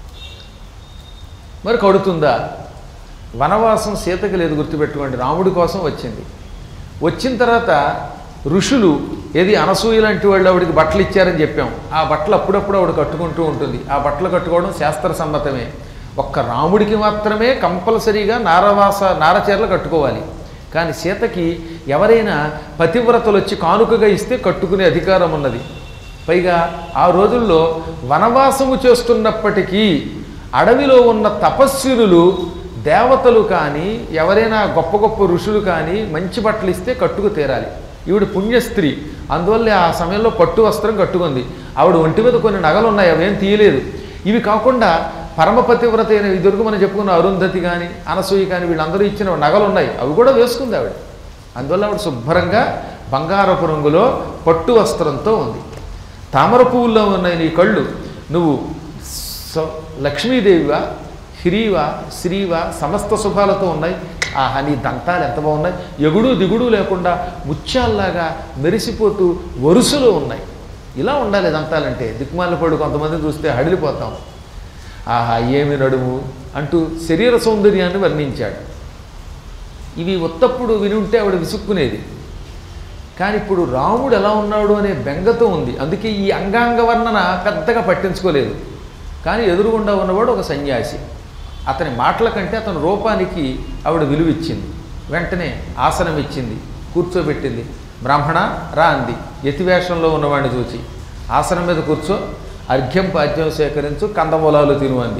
మరి కడుతుందా వనవాసం సీతకి లేదు గుర్తుపెట్టుకోండి రాముడి కోసం వచ్చింది వచ్చిన తర్వాత ఋషులు ఏది అనసూయ లాంటి వాళ్ళు ఆవిడికి బట్టలు ఇచ్చారని చెప్పాం ఆ బట్టలు అప్పుడప్పుడు ఆవిడ కట్టుకుంటూ ఉంటుంది ఆ బట్టలు కట్టుకోవడం శాస్త్ర సమ్మతమే ఒక్క రాముడికి మాత్రమే కంపల్సరీగా నారవాస నారచీరలు కట్టుకోవాలి కానీ సీతకి ఎవరైనా పతివ్రతలు వచ్చి కానుకగా ఇస్తే కట్టుకునే అధికారం ఉన్నది పైగా ఆ రోజుల్లో వనవాసము చేస్తున్నప్పటికీ అడవిలో ఉన్న తపస్వినులు దేవతలు కానీ ఎవరైనా గొప్ప గొప్ప ఋషులు కానీ మంచి బట్టలు ఇస్తే కట్టుకు తీరాలి ఈవిడ పుణ్యస్త్రీ అందువల్ల ఆ సమయంలో పట్టు వస్త్రం కట్టుకుంది ఆవిడ ఒంటి మీద కొన్ని నగలు ఉన్నాయి అవేం తీయలేదు ఇవి కాకుండా పరమపతివ్రత అయిన ఇదివరకు మనం చెప్పుకున్న అరుంధతి కానీ అనసూయ కానీ వీళ్ళందరూ ఇచ్చిన నగలు ఉన్నాయి అవి కూడా వేసుకుంది ఆవిడ అందువల్ల ఆవిడ శుభ్రంగా బంగారపు రంగులో పట్టు వస్త్రంతో ఉంది తామర పువ్వుల్లో ఉన్నాయి నీ కళ్ళు నువ్వు స- లక్ష్మీదేవివా హ్రీవా శ్రీవా సమస్త శుభాలతో ఉన్నాయి ఆహా నీ దంతాలు ఎంత బాగున్నాయి ఎగుడు దిగుడు లేకుండా ముత్యాల్లాగా మెరిసిపోతూ వరుసలో ఉన్నాయి ఇలా ఉండాలి దంతాలంటే దిక్కుమాల పడు కొంతమంది చూస్తే హడిలిపోతాం ఆహా ఏమి నడుము అంటూ శరీర సౌందర్యాన్ని వర్ణించాడు ఇవి ఉత్తప్పుడు విని ఉంటే ఆవిడ విసుక్కునేది కానీ ఇప్పుడు రాముడు ఎలా ఉన్నాడు అనే బెంగతో ఉంది అందుకే ఈ అంగాంగ వర్ణన పెద్దగా పట్టించుకోలేదు కానీ ఎదురుగుండా ఉన్నవాడు ఒక సన్యాసి అతని మాటల కంటే అతని రూపానికి ఆవిడ విలువ ఇచ్చింది వెంటనే ఆసనం ఇచ్చింది కూర్చోబెట్టింది బ్రాహ్మణ రా అంది యతివేషంలో ఉన్నవాడిని చూచి ఆసనం మీద కూర్చో అర్ఘ్యం పాద్యం సేకరించు కందమూలాలు తిను అంది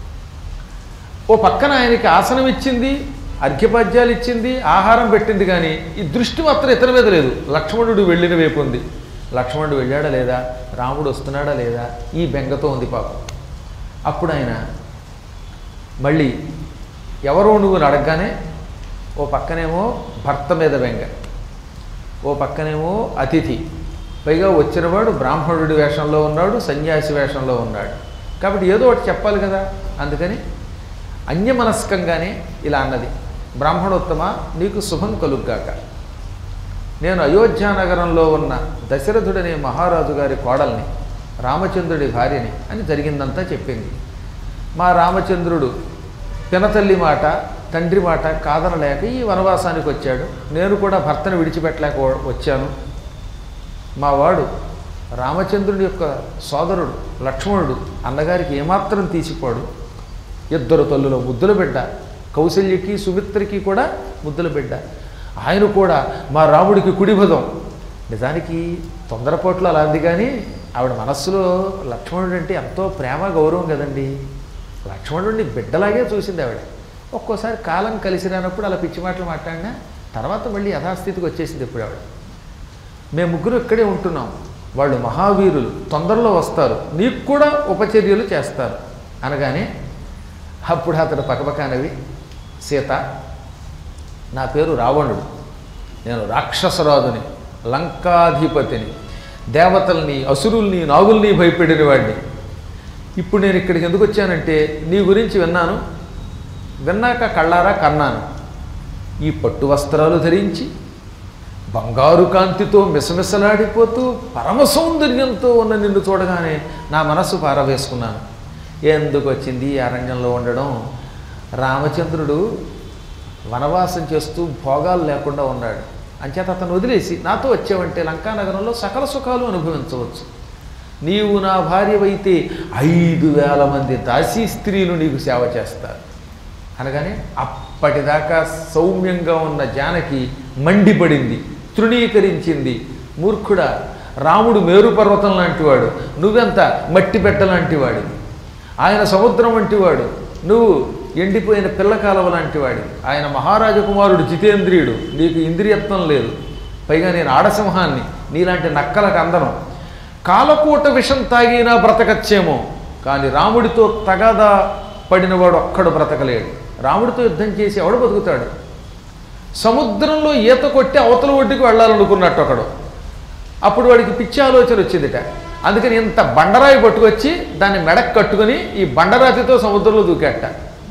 ఓ పక్కన ఆయనకి ఆసనం ఇచ్చింది అర్ఘ్యపాద్యాలు ఇచ్చింది ఆహారం పెట్టింది కానీ ఈ దృష్టి మాత్రం ఇతని మీద లేదు లక్ష్మణుడు వెళ్ళిన వైపు ఉంది లక్ష్మణుడు వెళ్ళాడా లేదా రాముడు వస్తున్నాడా లేదా ఈ బెంగతో ఉంది పాపం అప్పుడు ఆయన మళ్ళీ ఎవరో నువ్వు అని అడగగానే ఓ పక్కనేమో భర్త మీద బెంగ ఓ పక్కనేమో అతిథి పైగా వచ్చినవాడు బ్రాహ్మణుడి వేషంలో ఉన్నాడు సన్యాసి వేషంలో ఉన్నాడు కాబట్టి ఏదో ఒకటి చెప్పాలి కదా అందుకని అన్యమనస్కంగానే ఇలా అన్నది బ్రాహ్మణోత్తమ నీకు శుభం కలుగ్గాక నేను అయోధ్య నగరంలో ఉన్న దశరథుడనే మహారాజు గారి కోడల్ని రామచంద్రుడి భార్యని అని జరిగిందంతా చెప్పింది మా రామచంద్రుడు పినతల్లి మాట తండ్రి మాట కాదనలేక ఈ వనవాసానికి వచ్చాడు నేను కూడా భర్తను విడిచిపెట్టలేక వ- వచ్చాను మా వాడు రామచంద్రుడి యొక్క సోదరుడు లక్ష్మణుడు అన్నగారికి ఏమాత్రం తీసిపోడు ఇద్దరు తల్లుల ముద్దుల బిడ్డ కౌశల్యకి సుమిత్రకి కూడా ముద్దుల బిడ్డ ఆయన కూడా మా రాముడికి కుడిభుజం నిజానికి తొందరపాట్లు అలా ఉంది కానీ ఆవిడ మనస్సులో లక్ష్మణుడు అంటే ఎంతో ప్రేమ గౌరవం కదండి లక్ష్మణుడిని బిడ్డలాగే చూసింది ఆవిడ ఒక్కోసారి కాలం కలిసి రానప్పుడు అలా పిచ్చి మాటలు మాట్లాడినా తర్వాత మళ్ళీ యథాస్థితికి వచ్చేసింది ఇప్పుడు ఆవిడ మేము ముగ్గురు ఇక్కడే ఉంటున్నాం వాళ్ళు మహావీరులు తొందరలో వస్తారు నీకు కూడా ఉపచర్యలు చేస్తారు అనగానే అప్పుడు అతడు పకపకానవి సీత నా పేరు రావణుడు నేను రాక్షసరాజుని లంకాధిపతిని దేవతల్ని అసురుల్ని నాగుల్ని భయపెడిన వాడిని ఇప్పుడు నేను ఇక్కడికి ఎందుకు వచ్చానంటే నీ గురించి విన్నాను విన్నాక కళ్ళారా కన్నాను ఈ పట్టు వస్త్రాలు ధరించి బంగారు కాంతితో మిసమిసలాడిపోతూ పరమ సౌందర్యంతో ఉన్న నిన్ను చూడగానే నా మనస్సు పారవేసుకున్నాను ఎందుకు వచ్చింది ఈ అరణ్యంలో ఉండడం రామచంద్రుడు వనవాసం చేస్తూ భోగాలు లేకుండా ఉన్నాడు అంచేత అతను వదిలేసి నాతో వచ్చావంటే లంకానగరంలో సకల సుఖాలు అనుభవించవచ్చు నీవు నా భార్యవైతే ఐదు వేల మంది దాసీ స్త్రీలు నీకు సేవ చేస్తారు అనగానే అప్పటిదాకా సౌమ్యంగా ఉన్న జానకి మండిపడింది తృణీకరించింది మూర్ఖుడా రాముడు మేరు పర్వతం లాంటివాడు నువ్వెంత మట్టి పెట్ట లాంటివాడివి ఆయన సముద్రం వంటివాడు నువ్వు ఎండిపోయిన పిల్ల కాలవ లాంటివాడి ఆయన మహారాజకుమారుడు జితేంద్రియుడు నీకు ఇంద్రియత్వం లేదు పైగా నేను ఆడసింహాన్ని నీలాంటి నక్కలకు అందనం కాలకూట విషం తాగినా బ్రతకచ్చేమో కానీ రాముడితో తగాదా పడినవాడు ఒక్కడు బ్రతకలేడు రాముడితో యుద్ధం చేసి ఎవడు బతుకుతాడు సముద్రంలో ఈత కొట్టి అవతల ఒడ్డుకి వెళ్ళాలనుకున్నట్టు ఒకడు అప్పుడు వాడికి పిచ్చి ఆలోచన వచ్చిందిట అందుకని ఇంత బండరాయి పట్టుకొచ్చి దాన్ని మెడకు కట్టుకొని ఈ బండరాతితో సముద్రంలో దూకేట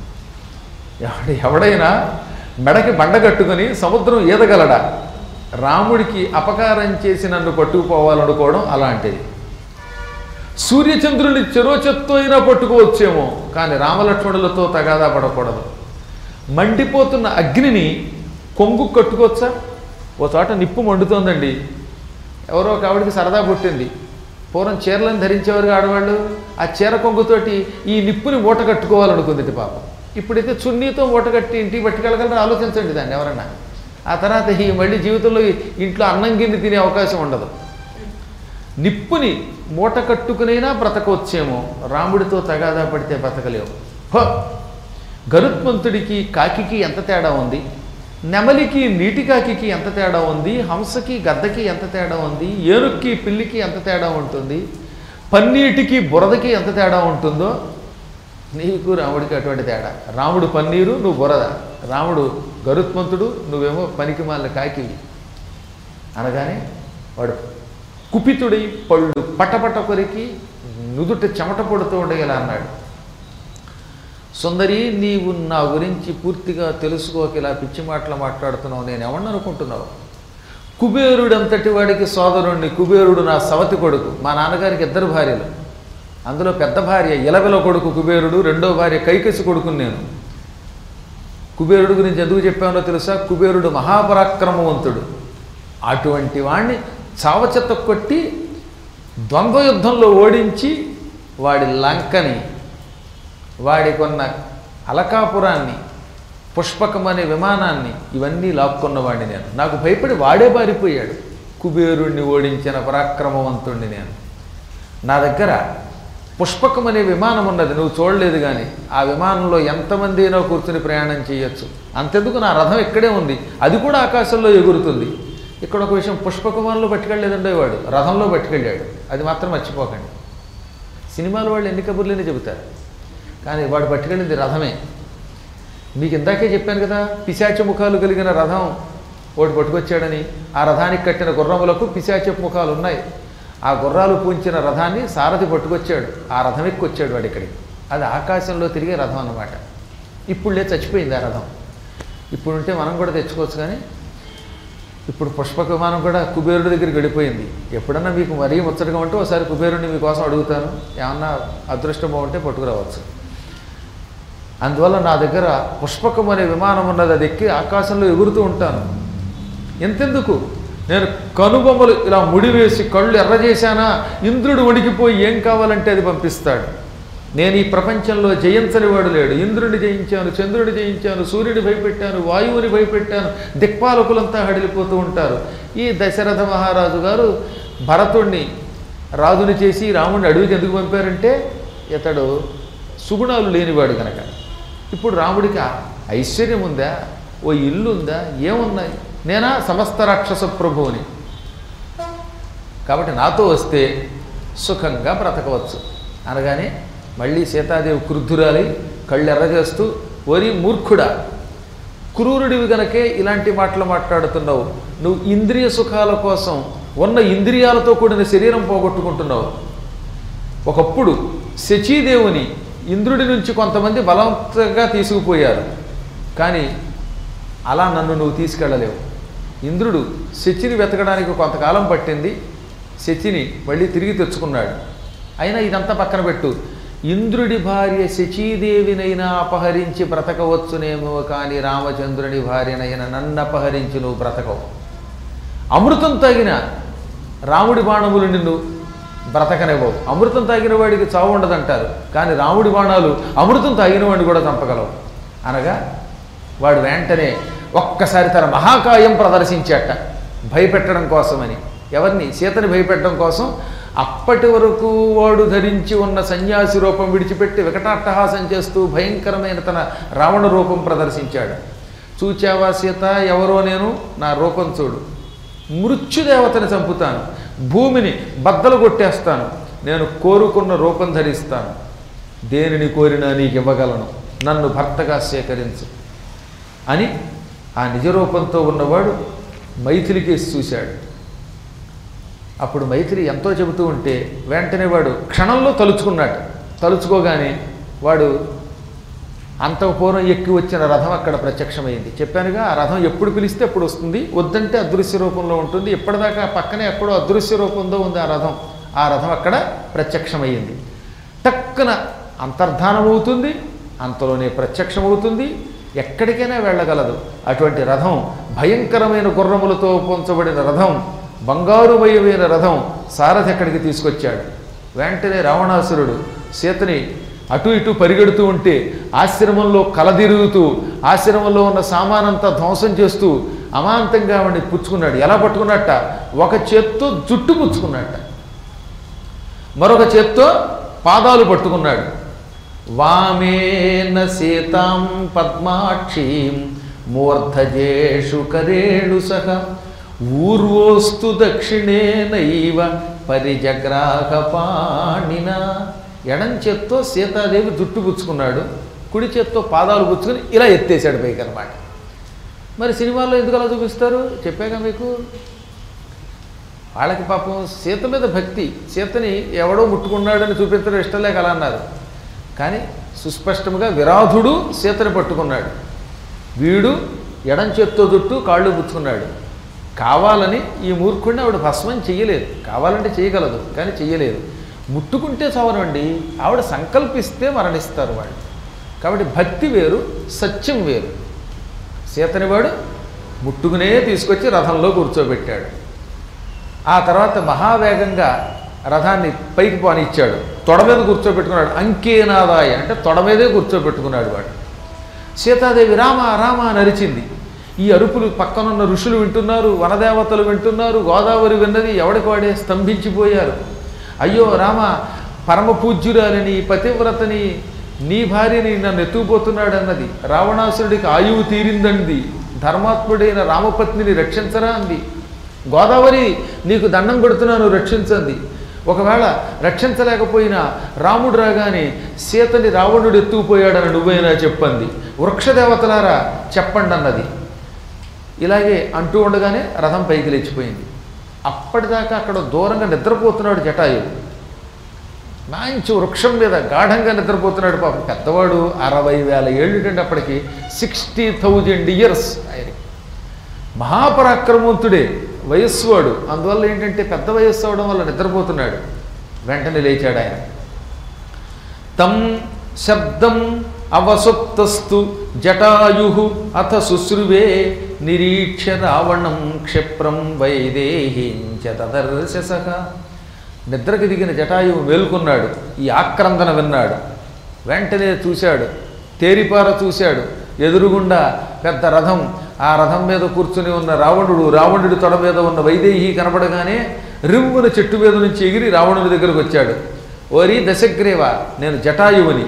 ఎవడ ఎవడైనా మెడకి బండ కట్టుకొని సముద్రం ఈదగలడా రాముడికి అపకారం చేసి నన్ను పట్టుకుపోవాలనుకోవడం అలాంటిది సూర్యచంద్రుని చెరోచెత్తో అయినా పట్టుకోవచ్చేమో కానీ రామలక్ష్మణులతో తగాదా పడకూడదు మండిపోతున్న అగ్నిని కొంగు కట్టుకోవచ్చా ఓ చోట నిప్పు మండుతోందండి ఎవరో ఒక ఆవిడికి సరదా పుట్టింది పూర్వం చీరలను ధరించేవారు ఆడవాళ్ళు ఆ చీర కొంగుతోటి ఈ నిప్పుని మూట కట్టుకోవాలనుకుంది పాపం ఇప్పుడైతే చున్నీతో మూట కట్టి ఇంటికి పట్టుకెళ్ళగలరు ఆలోచించండి దాన్ని ఎవరన్నా ఆ తర్వాత ఈ మళ్ళీ జీవితంలో ఈ ఇంట్లో అన్నం గిన్నె తినే అవకాశం ఉండదు నిప్పుని మూట కట్టుకునైనా బ్రతకొచ్చేమో రాముడితో తగాదా పడితే బ్రతకలేవు హో గరుత్మంతుడికి కాకికి ఎంత తేడా ఉంది నెమలికి నీటి కాకికి ఎంత తేడా ఉంది హంసకి గద్దకి ఎంత తేడా ఉంది ఏనుక్కి పిల్లికి ఎంత తేడా ఉంటుంది పన్నీటికి బురదకి ఎంత తేడా ఉంటుందో నీకు రాముడికి అటువంటి తేడా రాముడు పన్నీరు నువ్వు బురద రాముడు గరుత్మంతుడు నువ్వేమో పనికి మాల కాకివి అనగానే వాడు కుపితుడై పళ్ళు పటపట కొరికి నుదుట చెమట పడుతూ ఉండేలా అన్నాడు సుందరి నీవు నా గురించి పూర్తిగా తెలుసుకోక ఇలా పిచ్చి మాటలు మాట్లాడుతున్నావు నేను ఎవరిని అనుకుంటున్నావు కుబేరుడంతటి వాడికి సోదరుణ్ణి కుబేరుడు నా సవతి కొడుకు మా నాన్నగారికి ఇద్దరు భార్యలు అందులో పెద్ద భార్య ఇలవెల కొడుకు కుబేరుడు రెండో భార్య కైకసి కొడుకుని నేను కుబేరుడు గురించి ఎందుకు చెప్పానో తెలుసా కుబేరుడు మహాపరాక్రమవంతుడు అటువంటి వాణ్ణి చావచెత్త కొట్టి ద్వంద్వ యుద్ధంలో ఓడించి వాడి లంకని వాడి కొన్న అలకాపురాన్ని పుష్పకం అనే విమానాన్ని ఇవన్నీ లాక్కున్నవాడిని నేను నాకు భయపడి వాడే బారిపోయాడు కుబేరుణ్ణి ఓడించిన పరాక్రమవంతుణ్ణి నేను నా దగ్గర పుష్పకం అనే విమానం ఉన్నది నువ్వు చూడలేదు కానీ ఆ విమానంలో ఎంతమంది అయినా కూర్చుని ప్రయాణం చేయొచ్చు అంతెందుకు నా రథం ఇక్కడే ఉంది అది కూడా ఆకాశంలో ఎగురుతుంది ఇక్కడ ఒక విషయం పుష్పకమానంలో పట్టుకెళ్ళలేదండే వాడు రథంలో పట్టుకెళ్ళాడు అది మాత్రం మర్చిపోకండి సినిమాల వాళ్ళు ఎన్ని కబుర్లేనే చెబుతారు కానీ వాడు పట్టుకెళ్ళింది రథమే మీకు ఇందాకే చెప్పాను కదా పిశాచ ముఖాలు కలిగిన రథం ఒకటి పట్టుకొచ్చాడని ఆ రథానికి కట్టిన గుర్రములకు పిశాచ ముఖాలు ఉన్నాయి ఆ గుర్రాలు పూంచిన రథాన్ని సారథి పట్టుకొచ్చాడు ఆ రథం ఎక్కొచ్చాడు వాడు ఇక్కడికి అది ఆకాశంలో తిరిగే రథం అన్నమాట ఇప్పుడులే చచ్చిపోయింది ఆ రథం ఇప్పుడుంటే మనం కూడా తెచ్చుకోవచ్చు కానీ ఇప్పుడు పుష్పక విమానం కూడా కుబేరుడి దగ్గరికి వెళ్ళిపోయింది ఎప్పుడన్నా మీకు మరీ ముచ్చటగా ఉంటే ఒకసారి కుబేరుడిని మీకోసం అడుగుతాను ఏమన్నా అదృష్టం బాగుంటే పట్టుకురావచ్చు అందువల్ల నా దగ్గర పుష్పకం అనే విమానం ఉన్నది అది ఎక్కి ఆకాశంలో ఎగురుతూ ఉంటాను ఎంతెందుకు నేను కనుబొమ్మలు ఇలా ముడివేసి కళ్ళు ఎర్ర చేశానా ఇంద్రుడు వణికిపోయి ఏం కావాలంటే అది పంపిస్తాడు నేను ఈ ప్రపంచంలో జయించని వాడు లేడు ఇంద్రుడిని జయించాను చంద్రుడిని జయించాను సూర్యుని భయపెట్టాను వాయువుని భయపెట్టాను దిక్పాలకులంతా హడిలిపోతూ ఉంటారు ఈ దశరథ మహారాజు గారు భరతుణ్ణి రాజుని చేసి రాముడిని అడవికి ఎందుకు పంపారంటే ఇతడు సుగుణాలు లేనివాడు కనుక ఇప్పుడు రాముడికి ఆ ఐశ్వర్యం ఉందా ఓ ఇల్లు ఉందా ఏమున్నాయి నేనా సమస్త రాక్షస ప్రభువుని కాబట్టి నాతో వస్తే సుఖంగా బ్రతకవచ్చు అనగానే మళ్ళీ సీతాదేవి క్రుద్ధురాలి కళ్ళు ఎర్ర చేస్తూ ఓరి మూర్ఖుడా క్రూరుడివి గనకే ఇలాంటి మాటలు మాట్లాడుతున్నావు నువ్వు ఇంద్రియ సుఖాల కోసం ఉన్న ఇంద్రియాలతో కూడిన శరీరం పోగొట్టుకుంటున్నావు ఒకప్పుడు శచీదేవుని ఇంద్రుడి నుంచి కొంతమంది బలవంతంగా తీసుకుపోయారు కానీ అలా నన్ను నువ్వు తీసుకెళ్ళలేవు ఇంద్రుడు శచిని వెతకడానికి కొంతకాలం పట్టింది శచిని మళ్ళీ తిరిగి తెచ్చుకున్నాడు అయినా ఇదంతా పక్కన పెట్టు ఇంద్రుడి భార్య శచీదేవినైనా అపహరించి బ్రతకవచ్చునేమో కానీ రామచంద్రుని భార్యనైనా నన్ను అపహరించి నువ్వు బ్రతకవు అమృతం తాగిన రాముడి బాణములు నిన్ను బ్రతకనివ్వవు అమృతం తాగిన వాడికి చావు ఉండదంటారు కానీ రాముడి బాణాలు అమృతం తాగిన వాడిని కూడా చంపగలవు అనగా వాడు వెంటనే ఒక్కసారి తన మహాకాయం ప్రదర్శించాట భయపెట్టడం కోసమని ఎవరిని సీతని భయపెట్టడం కోసం అప్పటి వరకు వాడు ధరించి ఉన్న సన్యాసి రూపం విడిచిపెట్టి వికటాట్టహాసం చేస్తూ భయంకరమైన తన రావణ రూపం ప్రదర్శించాడు చూచావా సీత ఎవరో నేను నా రూపం చూడు మృత్యుదేవతని చంపుతాను భూమిని బద్దలు కొట్టేస్తాను నేను కోరుకున్న రూపం ధరిస్తాను దేనిని కోరినా నీకు ఇవ్వగలను నన్ను భర్తగా స్వీకరించు అని ఆ నిజ రూపంతో ఉన్నవాడు మైథిలికేసి చూశాడు అప్పుడు మైత్రి ఎంతో చెబుతూ ఉంటే వెంటనే వాడు క్షణంలో తలుచుకున్నాడు తలుచుకోగానే వాడు అంతకు పూర్వం ఎక్కి వచ్చిన రథం అక్కడ ప్రత్యక్షమైంది చెప్పానుగా ఆ రథం ఎప్పుడు పిలిస్తే అప్పుడు వస్తుంది వద్దంటే అదృశ్య రూపంలో ఉంటుంది ఎప్పటిదాకా పక్కనే ఎప్పుడో అదృశ్య రూపంలో ఉంది ఆ రథం ఆ రథం అక్కడ ప్రత్యక్షమయ్యింది టక్కున అంతర్ధానం అవుతుంది అంతలోనే ప్రత్యక్షమవుతుంది ఎక్కడికైనా వెళ్ళగలదు అటువంటి రథం భయంకరమైన గుర్రములతో పొంచబడిన రథం బంగారుమయమైన రథం సారథి ఎక్కడికి తీసుకొచ్చాడు వెంటనే రావణాసురుడు సీతని అటు ఇటు పరిగెడుతూ ఉంటే ఆశ్రమంలో కలదిరుగుతూ ఆశ్రమంలో ఉన్న సామానంతా ధ్వంసం చేస్తూ అమాంతంగా ఆవిడని పుచ్చుకున్నాడు ఎలా పట్టుకున్నట్ట ఒక చేత్తో జుట్టు పుచ్చుకున్నట్ట మరొక చేత్తో పాదాలు పట్టుకున్నాడు వామేన సీతాం పద్మాక్షీం మూర్ధజేషు కరేణు సహ ఊర్వోస్తు దక్షిణేనైవ పరిజగ్రాహ పాణిన ఎడం చేత్తో సీతాదేవి జుట్టు పుచ్చుకున్నాడు కుడి చేత్తో పాదాలు పుచ్చుకుని ఇలా ఎత్తేసాడు పైకి అనమాట మరి సినిమాల్లో ఎందుకు అలా చూపిస్తారు చెప్పాగా మీకు వాళ్ళకి పాపం సీత మీద భక్తి సీతని ఎవడో ముట్టుకున్నాడని చూపించడం ఇష్టం లేక అలా అన్నారు కానీ సుస్పష్టంగా విరాధుడు సీతని పట్టుకున్నాడు వీడు ఎడం చేత్తో జుట్టు కాళ్ళు పుచ్చుకున్నాడు కావాలని ఈ మూర్ఖుడిని ఆవిడ భస్మం చెయ్యలేదు కావాలంటే చేయగలదు కానీ చెయ్యలేదు ముట్టుకుంటే చావనండి ఆవిడ సంకల్పిస్తే మరణిస్తారు వాళ్ళు కాబట్టి భక్తి వేరు సత్యం వేరు సీతని వాడు ముట్టుకునే తీసుకొచ్చి రథంలో కూర్చోబెట్టాడు ఆ తర్వాత మహావేగంగా రథాన్ని పైకి పానిచ్చాడు తొడ మీద కూర్చోబెట్టుకున్నాడు అంకేనాదాయ అంటే తొడ మీదే కూర్చోబెట్టుకున్నాడు వాడు సీతాదేవి రామ రామ అని అరిచింది ఈ అరుపులు పక్కనున్న ఋషులు వింటున్నారు వనదేవతలు వింటున్నారు గోదావరి విన్నది ఎవడికి వాడే స్తంభించిపోయారు అయ్యో రామ పరమ పూజ్యురాలని పతివ్రతని నీ భార్యని నన్ను ఎత్తుకుపోతున్నాడు అన్నది రావణాసురుడికి ఆయువు తీరిందంది ధర్మాత్ముడైన రామపత్నిని రక్షించరా అంది గోదావరి నీకు దండం పెడుతున్నాను రక్షించండి ఒకవేళ రక్షించలేకపోయినా రాముడు రాగానే సీతని రావణుడు ఎత్తుకుపోయాడని నువ్వైనా చెప్పంది వృక్షదేవతలారా చెప్పండి అన్నది ఇలాగే అంటూ ఉండగానే రథం పైకి లేచిపోయింది అప్పటిదాకా అక్కడ దూరంగా నిద్రపోతున్నాడు జటాయు మంచి వృక్షం మీద గాఢంగా నిద్రపోతున్నాడు పాపం పెద్దవాడు అరవై వేల ఏళ్ళు అప్పటికి సిక్స్టీ థౌజండ్ ఇయర్స్ ఆయన మహాపరాక్రమవంతుడే వయస్సువాడు అందువల్ల ఏంటంటే పెద్ద వయస్సు అవడం వల్ల నిద్రపోతున్నాడు వెంటనే లేచాడు ఆయన తం శబ్దం అవసుప్తస్తు జటాయు అథ శుశ్రువే నిరీక్ష రావణం క్షిప్రం వైదేహీంచ తదర్శ సహ నిద్రకి దిగిన జటాయువు మేలుకున్నాడు ఈ ఆక్రందన విన్నాడు వెంటనే చూశాడు తేరిపార చూశాడు ఎదురుగుండా పెద్ద రథం ఆ రథం మీద కూర్చుని ఉన్న రావణుడు రావణుడి తొడ మీద ఉన్న వైదేహి కనపడగానే రివ్వున చెట్టు మీద నుంచి ఎగిరి రావణుడి దగ్గరకు వచ్చాడు ఓరి దశగ్రీవ నేను జటాయువుని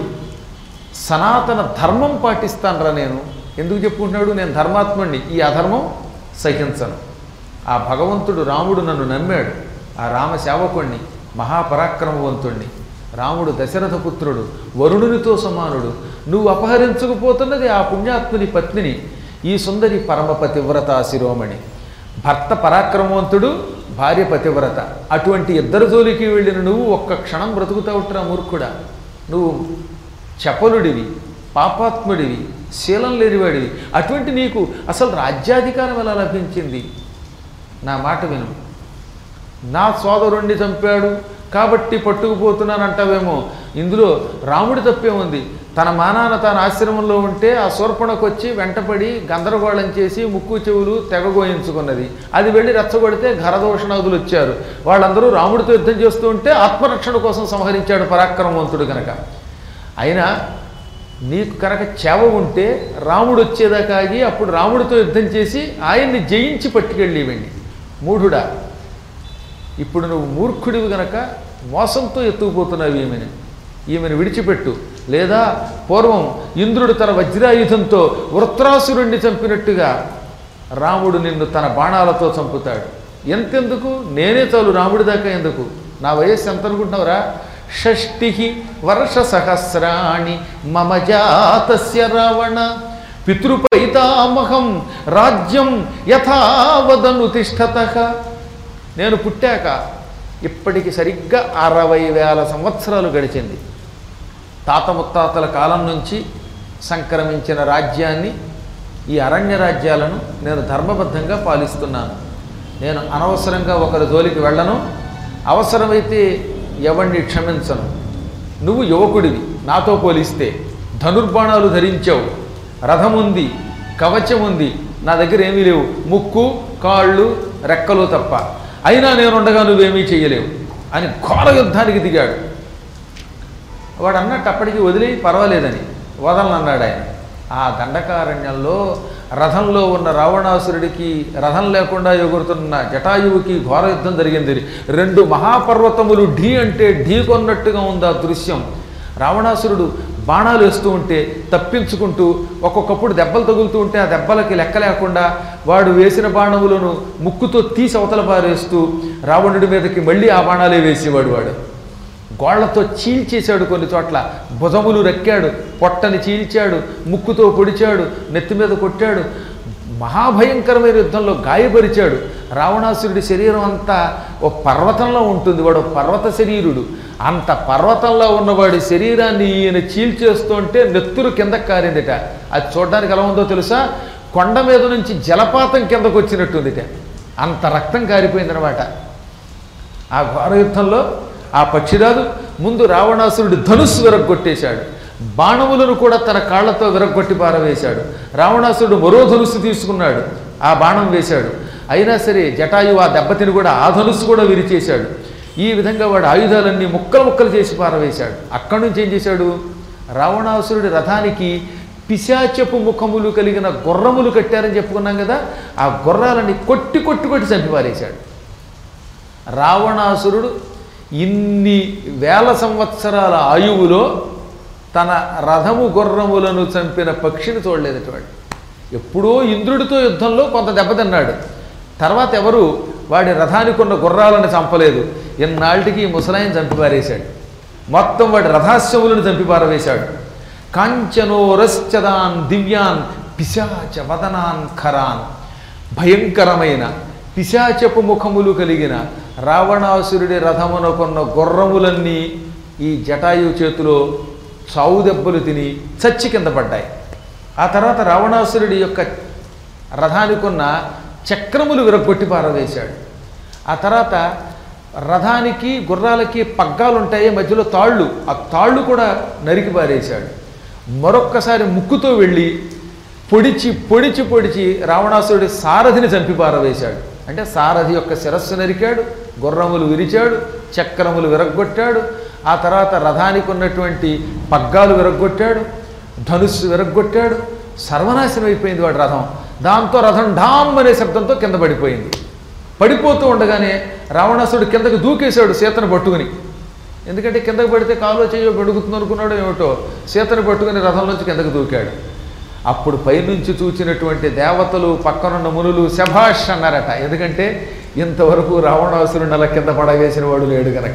సనాతన ధర్మం పాటిస్తానరా నేను ఎందుకు చెప్పుకుంటున్నాడు నేను ధర్మాత్ముడిని ఈ అధర్మం సహించను ఆ భగవంతుడు రాముడు నన్ను నమ్మాడు ఆ రామ సేవకుణ్ణి మహాపరాక్రమవంతుణ్ణి రాముడు దశరథ పుత్రుడు వరుణునితో సమానుడు నువ్వు అపహరించకపోతున్నది ఆ పుణ్యాత్ముని పత్నిని ఈ సుందరి పరమ పతివ్రత శిరోమణి భర్త పరాక్రమవంతుడు భార్య పతివ్రత అటువంటి ఇద్దరు జోలికి వెళ్ళిన నువ్వు ఒక్క క్షణం బ్రతుకుతావుట్రా మూర్ఖుడా నువ్వు చపలుడివి పాపాత్ముడివి శీలం లేనివాడివి అటువంటి నీకు అసలు రాజ్యాధికారం ఎలా లభించింది నా మాట విను నా సోదరుణ్ణి చంపాడు కాబట్టి పట్టుకుపోతున్నానంటావేమో ఇందులో రాముడి తప్పే ఉంది తన మానాన తాను ఆశ్రమంలో ఉంటే ఆ శూర్పణకు వచ్చి వెంటపడి గందరగోళం చేసి ముక్కు చెవులు తెగగోయించుకున్నది అది వెళ్ళి రెచ్చగొడితే ఘరదోషణాదులు వచ్చారు వాళ్ళందరూ రాముడితో యుద్ధం చేస్తూ ఉంటే ఆత్మరక్షణ కోసం సంహరించాడు పరాక్రమవంతుడు కనుక అయినా నీకు కనుక చేవ ఉంటే రాముడు వచ్చేదాకా ఆగి అప్పుడు రాముడితో యుద్ధం చేసి ఆయన్ని జయించి పట్టుకెళ్ళేవండి మూఢుడా ఇప్పుడు నువ్వు మూర్ఖుడివి గనక మోసంతో ఎత్తుకుపోతున్నావు ఈమెను ఈమెను విడిచిపెట్టు లేదా పూర్వం ఇంద్రుడు తన వజ్రాయుధంతో వృత్రాసురుణ్ణి చంపినట్టుగా రాముడు నిన్ను తన బాణాలతో చంపుతాడు ఎంతెందుకు నేనే చాలు రాముడి దాకా ఎందుకు నా వయస్సు ఎంత అనుకుంటున్నావురా షష్టి వర్ష సహస్రాణి మమ జాతస్య రావణ పితృపైతామహం రాజ్యం యథావదను తిష్టత నేను పుట్టాక ఇప్పటికి సరిగ్గా అరవై వేల సంవత్సరాలు గడిచింది తాత ముత్తాతల కాలం నుంచి సంక్రమించిన రాజ్యాన్ని ఈ అరణ్య రాజ్యాలను నేను ధర్మబద్ధంగా పాలిస్తున్నాను నేను అనవసరంగా ఒకరి జోలికి వెళ్ళను అవసరమైతే ఎవరిని క్షమించను నువ్వు యువకుడివి నాతో పోలిస్తే ధనుర్బాణాలు ధరించావు రథం ఉంది కవచం ఉంది నా దగ్గర ఏమీ లేవు ముక్కు కాళ్ళు రెక్కలు తప్ప అయినా నేనుండగా నువ్వేమీ చేయలేవు అని ఘోర యుద్ధానికి దిగాడు వాడు అన్నట్టు అప్పటికి వదిలి పర్వాలేదని వదలనన్నాడు ఆయన ఆ దండకారణ్యంలో రథంలో ఉన్న రావణాసురుడికి రథం లేకుండా ఎగురుతున్న జటాయువుకి ఘోర యుద్ధం జరిగింది రెండు మహాపర్వతములు ఢీ అంటే ఢీ కొన్నట్టుగా ఉంది ఆ దృశ్యం రావణాసురుడు బాణాలు వేస్తూ ఉంటే తప్పించుకుంటూ ఒక్కొక్కప్పుడు దెబ్బలు తగులుతూ ఉంటే ఆ దెబ్బలకి లెక్క లేకుండా వాడు వేసిన బాణములను ముక్కుతో తీసి అవతల పారేస్తూ రావణుడి మీదకి మళ్ళీ ఆ బాణాలే వేసేవాడు వాడు గోళ్లతో చీల్చేశాడు కొన్ని చోట్ల భుజములు రెక్కాడు పొట్టని చీల్చాడు ముక్కుతో పొడిచాడు నెత్తి మీద కొట్టాడు మహాభయంకరమైన యుద్ధంలో గాయపరిచాడు రావణాసురుడి శరీరం అంతా ఓ పర్వతంలో ఉంటుంది వాడు ఓ పర్వత శరీరుడు అంత పర్వతంలో ఉన్నవాడి శరీరాన్ని ఈయన చీల్చేస్తుంటే నెత్తురు కిందకి కారిందిట అది చూడడానికి ఎలా ఉందో తెలుసా కొండ మీద నుంచి జలపాతం కిందకు వచ్చినట్టుందిట అంత రక్తం కారిపోయిందనమాట ఆ ఘోర యుద్ధంలో ఆ పక్షిరాజు ముందు రావణాసురుడి ధనుస్సు విరగొట్టేశాడు బాణములను కూడా తన కాళ్లతో విరగొట్టి పారవేశాడు రావణాసురుడు మరో ధనుస్సు తీసుకున్నాడు ఆ బాణం వేశాడు అయినా సరే జటాయు ఆ దెబ్బతిని కూడా ఆ ధనుస్సు కూడా విరిచేశాడు ఈ విధంగా వాడు ఆయుధాలన్నీ ముక్కలు ముక్కలు చేసి పారవేశాడు అక్కడి నుంచి ఏం చేశాడు రావణాసురుడి రథానికి పిశాచపు ముఖములు కలిగిన గుర్రములు కట్టారని చెప్పుకున్నాం కదా ఆ గుర్రాలని కొట్టి కొట్టి కొట్టి చంపిపారేశాడు రావణాసురుడు ఇన్ని వేల సంవత్సరాల ఆయువులో తన రథము గుర్రములను చంపిన పక్షిని చూడలేదట వాడు ఎప్పుడో ఇంద్రుడితో యుద్ధంలో కొంత దెబ్బతిన్నాడు తర్వాత ఎవరు వాడి రథానికి ఉన్న గుర్రాలను చంపలేదు ఎన్నాళ్ళకి ఈ ముసలాయిని చంపిపారేశాడు మొత్తం వాడి రథాశ్వములను చంపిపారవేశాడు కాంచనోరశ్చదాన్ దివ్యాన్ పిశాచ వదనాన్ ఖరాన్ భయంకరమైన పిశాచపు ముఖములు కలిగిన రావణాసురుడి రథమునకున్న గుర్రములన్నీ ఈ జటాయు చేతిలో చావు దెబ్బలు తిని చచ్చి కింద పడ్డాయి ఆ తర్వాత రావణాసురుడి యొక్క రథానికున్న చక్రములు విరగొట్టి పారవేశాడు ఆ తర్వాత రథానికి గుర్రాలకి పగ్గాలు ఉంటాయి మధ్యలో తాళ్ళు ఆ తాళ్ళు కూడా నరికి పారేశాడు మరొక్కసారి ముక్కుతో వెళ్ళి పొడిచి పొడిచి పొడిచి రావణాసురుడి సారథిని చంపి పారవేశాడు అంటే సారథి యొక్క శిరస్సు నరికాడు గుర్రములు విరిచాడు చక్రములు విరగ్గొట్టాడు ఆ తర్వాత రథానికి ఉన్నటువంటి పగ్గాలు విరగ్గొట్టాడు ధనుస్సు విరగ్గొట్టాడు సర్వనాశనం అయిపోయింది వాడి రథం దాంతో రథం ఢామ్ అనే శబ్దంతో కింద పడిపోయింది పడిపోతూ ఉండగానే రావణాసుడు కిందకి దూకేశాడు సీతను పట్టుకుని ఎందుకంటే కిందకి పడితే కాలో చేయో పెడుగుతుంది అనుకున్నాడు ఏమిటో సీతను పట్టుకుని రథంలోంచి కిందకి దూకాడు అప్పుడు పైనుంచి చూచినటువంటి దేవతలు పక్కనున్న మునులు శభాష్ అన్నారట ఎందుకంటే ఇంతవరకు రావణాసురుని అలా కింద పడవేసిన వాడు లేడు గనక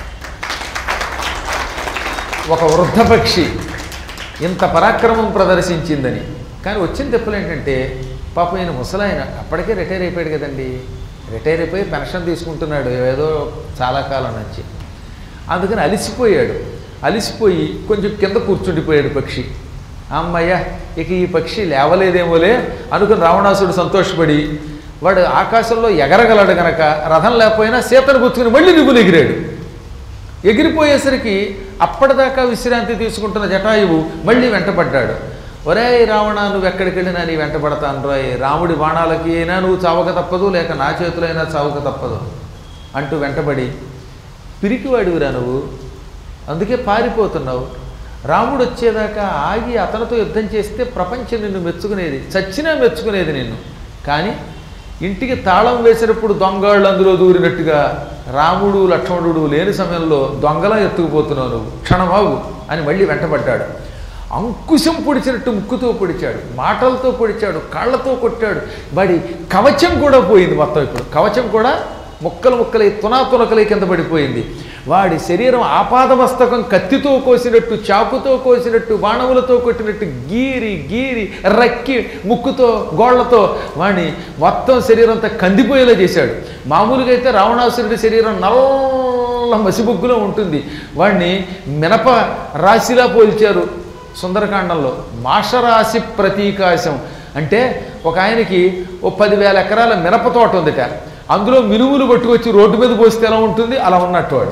ఒక వృద్ధ పక్షి ఇంత పరాక్రమం ప్రదర్శించిందని కానీ వచ్చిన తెప్పులు ఏంటంటే పాపం ఈయన ముసలాయన అప్పటికే రిటైర్ అయిపోయాడు కదండి రిటైర్ అయిపోయి పెన్షన్ తీసుకుంటున్నాడు ఏదో చాలా కాలం నుంచి అందుకని అలిసిపోయాడు అలిసిపోయి కొంచెం కింద కూర్చుండిపోయాడు పక్షి అమ్మయ్య ఇక ఈ పక్షి లేవలేదేమోలే అనుకుని రావణాసుడు సంతోషపడి వాడు ఆకాశంలో ఎగరగలడు గనక రథం లేకపోయినా సీతను గుర్తుకుని మళ్ళీ నిగులు ఎగిరాడు ఎగిరిపోయేసరికి అప్పటిదాకా విశ్రాంతి తీసుకుంటున్న జటాయువు మళ్ళీ వెంటపడ్డాడు ఒరే రావణ నువ్వు ఎక్కడికి వెళ్ళినా నీ వెంటపడతాను రోయ్ రాముడి బాణాలకి అయినా నువ్వు చావక తప్పదు లేక నా చేతిలో అయినా చావక తప్పదు అంటూ వెంటబడి పిరికివాడివిరా నువ్వు అందుకే పారిపోతున్నావు రాముడు వచ్చేదాకా ఆగి అతనితో యుద్ధం చేస్తే ప్రపంచం నిన్ను మెచ్చుకునేది చచ్చినా మెచ్చుకునేది నిన్ను కానీ ఇంటికి తాళం వేసినప్పుడు దొంగళ్ళు అందులో దూరినట్టుగా రాముడు లక్ష్మణుడు లేని సమయంలో దొంగలా ఎత్తుకుపోతున్నావు నువ్వు క్షణమాగు అని మళ్ళీ వెంటబడ్డాడు అంకుశం పొడిచినట్టు ముక్కుతో పొడిచాడు మాటలతో పొడిచాడు కాళ్ళతో కొట్టాడు వాడి కవచం కూడా పోయింది మొత్తం ఇప్పుడు కవచం కూడా ముక్కలు ముక్కలై తునాతునకలై కింద పడిపోయింది వాడి శరీరం ఆపాదమస్తకం కత్తితో కోసినట్టు చాకుతో కోసినట్టు బాణములతో కొట్టినట్టు గీరి గీరి రక్కి ముక్కుతో గోళ్లతో వాడిని మొత్తం శరీరం అంతా కందిపోయేలా చేశాడు మామూలుగా అయితే రావణాసురుడి శరీరం నల్ల మసిబుగ్గులో ఉంటుంది వాడిని మినప రాశిలా పోల్చారు సుందరకాండంలో మాషరాశి ప్రతీకాశం అంటే ఒక ఆయనకి ఓ పదివేల ఎకరాల మినప తోట ఉందిట అందులో మినుములు పట్టుకొచ్చి రోడ్డు మీద పోస్తే ఎలా ఉంటుంది అలా ఉన్నట్టు వాడు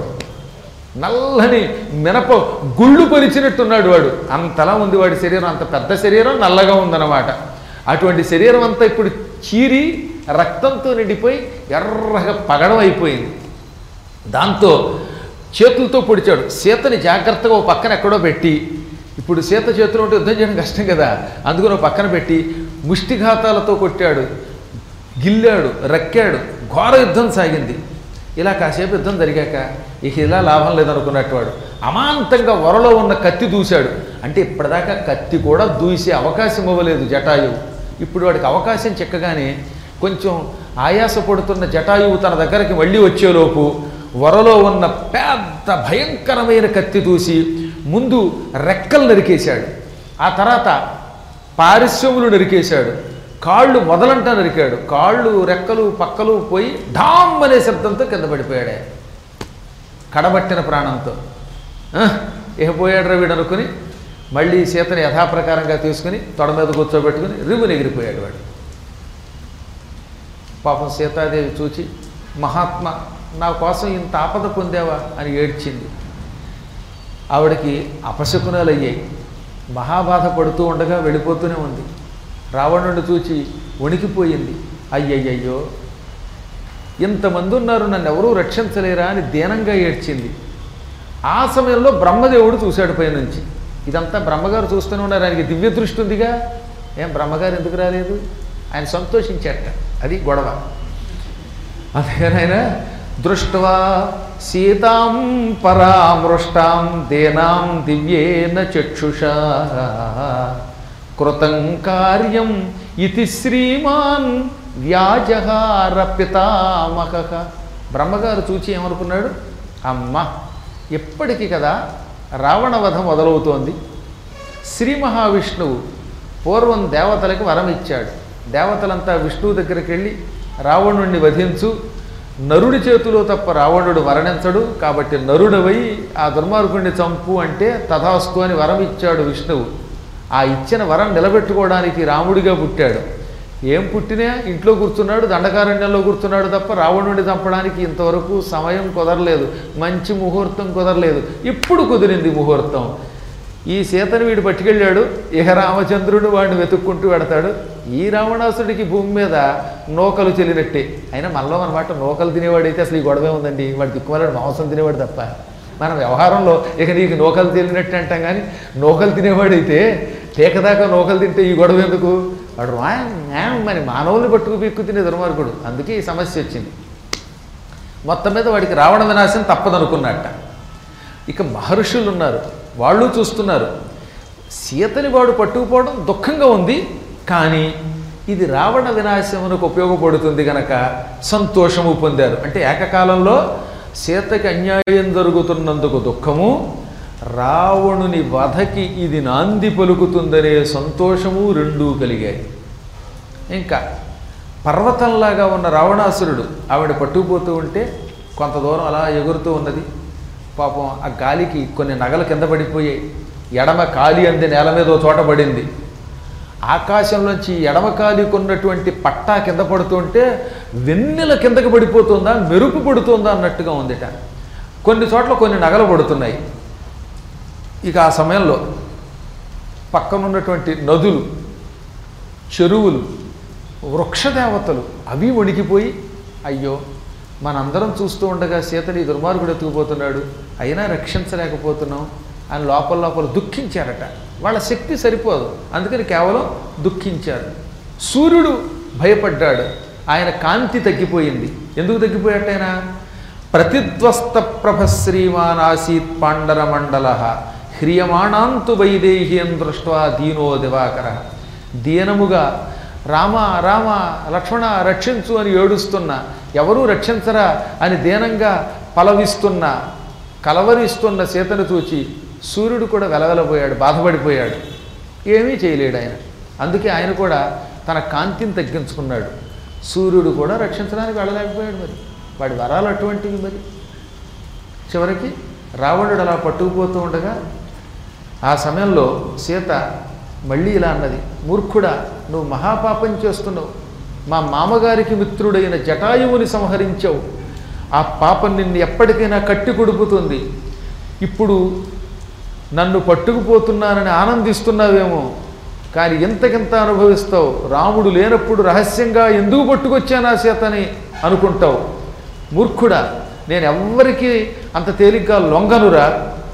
నల్లని మినప గుళ్ళు పరిచినట్టున్నాడు వాడు అంతలా ఉంది వాడి శరీరం అంత పెద్ద శరీరం నల్లగా ఉందన్నమాట అటువంటి శరీరం అంతా ఇప్పుడు చీరి రక్తంతో నిండిపోయి ఎర్రగా పగడం అయిపోయింది దాంతో చేతులతో పొడిచాడు సీతని జాగ్రత్తగా ఓ పక్కన ఎక్కడో పెట్టి ఇప్పుడు సీత చేతిలో ఉంటే యుద్ధం చేయడం కష్టం కదా అందుకని ఓ పక్కన పెట్టి ముష్టిఘాతాలతో కొట్టాడు గిల్లాడు రక్కాడు ఘోర యుద్ధం సాగింది ఇలా కాసేపు యుద్ధం జరిగాక ఇక ఇలా లాభం లేదనుకున్నట్టు వాడు అమాంతంగా వరలో ఉన్న కత్తి దూశాడు అంటే ఇప్పటిదాకా కత్తి కూడా దూసే అవకాశం ఇవ్వలేదు జటాయువు ఇప్పుడు వాడికి అవకాశం చిక్కగానే కొంచెం ఆయాసపడుతున్న జటాయువు తన దగ్గరికి మళ్ళీ వచ్చేలోపు వరలో ఉన్న పెద్ద భయంకరమైన కత్తి దూసి ముందు రెక్కలు నరికేశాడు ఆ తర్వాత పారిశ్రములు నరికేశాడు కాళ్ళు మొదలంటా నరికాడు కాళ్ళు రెక్కలు పక్కలు పోయి ఢామ్ అనే శబ్దంతో కింద పడిపోయాడే కడబట్టిన ప్రాణంతో "ఆహ్, ఇక పోయాడు వీడు అనుకుని మళ్ళీ సీతని యథాప్రకారంగా తీసుకుని తొడ మీద కూర్చోబెట్టుకుని రివ్వుని ఎగిరిపోయాడు వాడు పాపం సీతాదేవి చూచి మహాత్మ నా కోసం ఇంత ఆపద పొందావా అని ఏడ్చింది ఆవిడకి అపశకునాలు అయ్యాయి మహాబాధ పడుతూ ఉండగా వెళ్ళిపోతూనే ఉంది రావణుడు చూచి వణికిపోయింది అయ్యయ్యయ్యో ఇంతమంది ఉన్నారు నన్ను ఎవరూ రక్షించలేరా అని దీనంగా ఏడ్చింది ఆ సమయంలో బ్రహ్మదేవుడు చూశాడు పైనుంచి ఇదంతా బ్రహ్మగారు చూస్తూనే ఉన్నారు ఆయనకి దివ్య దృష్టి ఉందిగా ఏం బ్రహ్మగారు ఎందుకు రాలేదు ఆయన సంతోషించారట అది గొడవ అందుకని ఆయన దృష్ట్వా సీతాం పరామృష్టాం దేనాం దివ్యేన చక్షుషా కృతం కార్యం ఇది శ్రీమాన్ వ్యాజహార పితామహ బ్రహ్మగారు చూచి ఏమనుకున్నాడు అమ్మ ఎప్పటికీ కదా రావణవధ మొదలవుతోంది శ్రీ మహావిష్ణువు పూర్వం దేవతలకు వరం ఇచ్చాడు దేవతలంతా విష్ణువు దగ్గరికి వెళ్ళి రావణుణ్ణి వధించు నరుడి చేతిలో తప్ప రావణుడు మరణించడు కాబట్టి నరుడవై ఆ దుర్మార్గుణ్ణి చంపు అంటే తథాస్తు అని వరం ఇచ్చాడు విష్ణువు ఆ ఇచ్చిన వరం నిలబెట్టుకోవడానికి రాముడిగా పుట్టాడు ఏం పుట్టినా ఇంట్లో కూర్చున్నాడు దండకారణ్యంలో కూర్చున్నాడు తప్ప రావణుడిని చంపడానికి ఇంతవరకు సమయం కుదరలేదు మంచి ముహూర్తం కుదరలేదు ఇప్పుడు కుదిరింది ముహూర్తం ఈ సీతను వీడు పట్టుకెళ్ళాడు ఇహ రామచంద్రుడు వాడిని వెతుక్కుంటూ పెడతాడు ఈ రావణాసుడికి భూమి మీద నూకలు చెల్లినట్టే అయినా మనలో అనమాట నూకలు తినేవాడైతే అసలు ఈ గొడవే ఉందండి వాడు దిక్కుమాలాడు మాంసం తినేవాడు తప్ప మన వ్యవహారంలో ఇక నీకు నూకలు తిరిగినట్టు అంటాం కానీ నూకలు తినేవాడైతే పేకదాకా నూకలు తింటే ఈ గొడవ ఎందుకు వాడు రాయం న్యాయం మరి మానవుల్ని పట్టుకు పీక్కు తినే దుర్మార్గుడు అందుకే ఈ సమస్య వచ్చింది మొత్తం మీద వాడికి రావణ వినాశం తప్పదనుకున్నట్ట ఇక మహర్షులు ఉన్నారు వాళ్ళు చూస్తున్నారు సీతని వాడు పట్టుకుపోవడం దుఃఖంగా ఉంది కానీ ఇది రావణ వినాశమునకు ఉపయోగపడుతుంది గనక సంతోషము పొందారు అంటే ఏకకాలంలో సీతకి అన్యాయం జరుగుతున్నందుకు దుఃఖము రావణుని వధకి ఇది నాంది పలుకుతుందనే సంతోషము రెండూ కలిగాయి ఇంకా పర్వతంలాగా ఉన్న రావణాసురుడు ఆవిడ పట్టుకుపోతూ ఉంటే కొంత దూరం అలా ఎగురుతూ ఉన్నది పాపం ఆ గాలికి కొన్ని నగలు కింద పడిపోయాయి ఎడమ కాలి అంది నేల మీద ఓ చోట పడింది ఆకాశంలోంచి ఎడమ కాలికి ఉన్నటువంటి పట్టా కింద పడుతుంటే వెన్నెల కిందకి పడిపోతుందా మెరుపు పడుతుందా అన్నట్టుగా ఉందిట కొన్ని చోట్ల కొన్ని నగలు పడుతున్నాయి ఇక ఆ సమయంలో పక్కనున్నటువంటి నదులు చెరువులు వృక్షదేవతలు అవి వణికిపోయి అయ్యో మనందరం చూస్తూ ఉండగా సీతని ఈ దుర్మార్గుడు ఎత్తుకుపోతున్నాడు అయినా రక్షించలేకపోతున్నాం అని లోపల లోపల దుఃఖించారట వాళ్ళ శక్తి సరిపోదు అందుకని కేవలం దుఃఖించారు సూర్యుడు భయపడ్డాడు ఆయన కాంతి తగ్గిపోయింది ఎందుకు తగ్గిపోయాట ఆయన ప్రతిధ్వస్త ప్రభ శ్రీమానాసీత్ పాండర మండల హ్రియమాణాంతు వైదేహ్యం దృష్ట్వా దీనో దివాకర దీనముగా రామ రామ లక్ష్మణ రక్షించు అని ఏడుస్తున్న ఎవరూ రక్షించరా అని దీనంగా పలవిస్తున్న కలవరిస్తున్న సీతను చూచి సూర్యుడు కూడా వెలవెలబోయాడు బాధపడిపోయాడు ఏమీ చేయలేడు ఆయన అందుకే ఆయన కూడా తన కాంతిని తగ్గించుకున్నాడు సూర్యుడు కూడా రక్షించడానికి వెళ్ళలేకపోయాడు మరి వాడి వరాలు అటువంటివి మరి చివరికి రావణుడు అలా పట్టుకుపోతూ ఉండగా ఆ సమయంలో సీత మళ్ళీ ఇలా అన్నది మూర్ఖుడా నువ్వు మహాపాపం చేస్తున్నావు మా మామగారికి మిత్రుడైన జటాయువుని సంహరించావు ఆ పాపం నిన్ను ఎప్పటికైనా కట్టి కొడుకుతుంది ఇప్పుడు నన్ను పట్టుకుపోతున్నానని ఆనందిస్తున్నావేమో కానీ ఎంతకింత అనుభవిస్తావు రాముడు లేనప్పుడు రహస్యంగా ఎందుకు పట్టుకొచ్చానా సీతని అనుకుంటావు మూర్ఖుడా నేను ఎవ్వరికీ అంత తేలిగ్గా లొంగనురా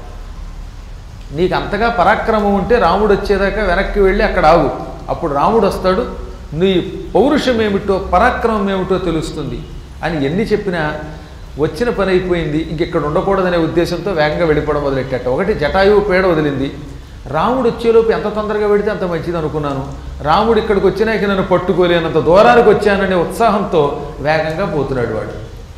నీకు అంతగా పరాక్రమం ఉంటే రాముడు వచ్చేదాకా వెనక్కి వెళ్ళి అక్కడ ఆగు అప్పుడు రాముడు వస్తాడు నీ పౌరుషం ఏమిటో పరాక్రమం ఏమిటో తెలుస్తుంది అని ఎన్ని చెప్పినా వచ్చిన పని అయిపోయింది ఇంకెక్కడ ఉండకూడదనే ఉద్దేశంతో వేగంగా వెళ్ళిపోవడం మొదలెట్టాట ఒకటి జటాయువు పేడ వదిలింది రాముడు వచ్చేలోపు ఎంత తొందరగా వెడితే అంత మంచిది అనుకున్నాను రాముడు ఇక్కడికి వచ్చినాక నన్ను పట్టుకోలేనంత దూరానికి వచ్చాననే ఉత్సాహంతో వేగంగా పోతున్నాడు వాడు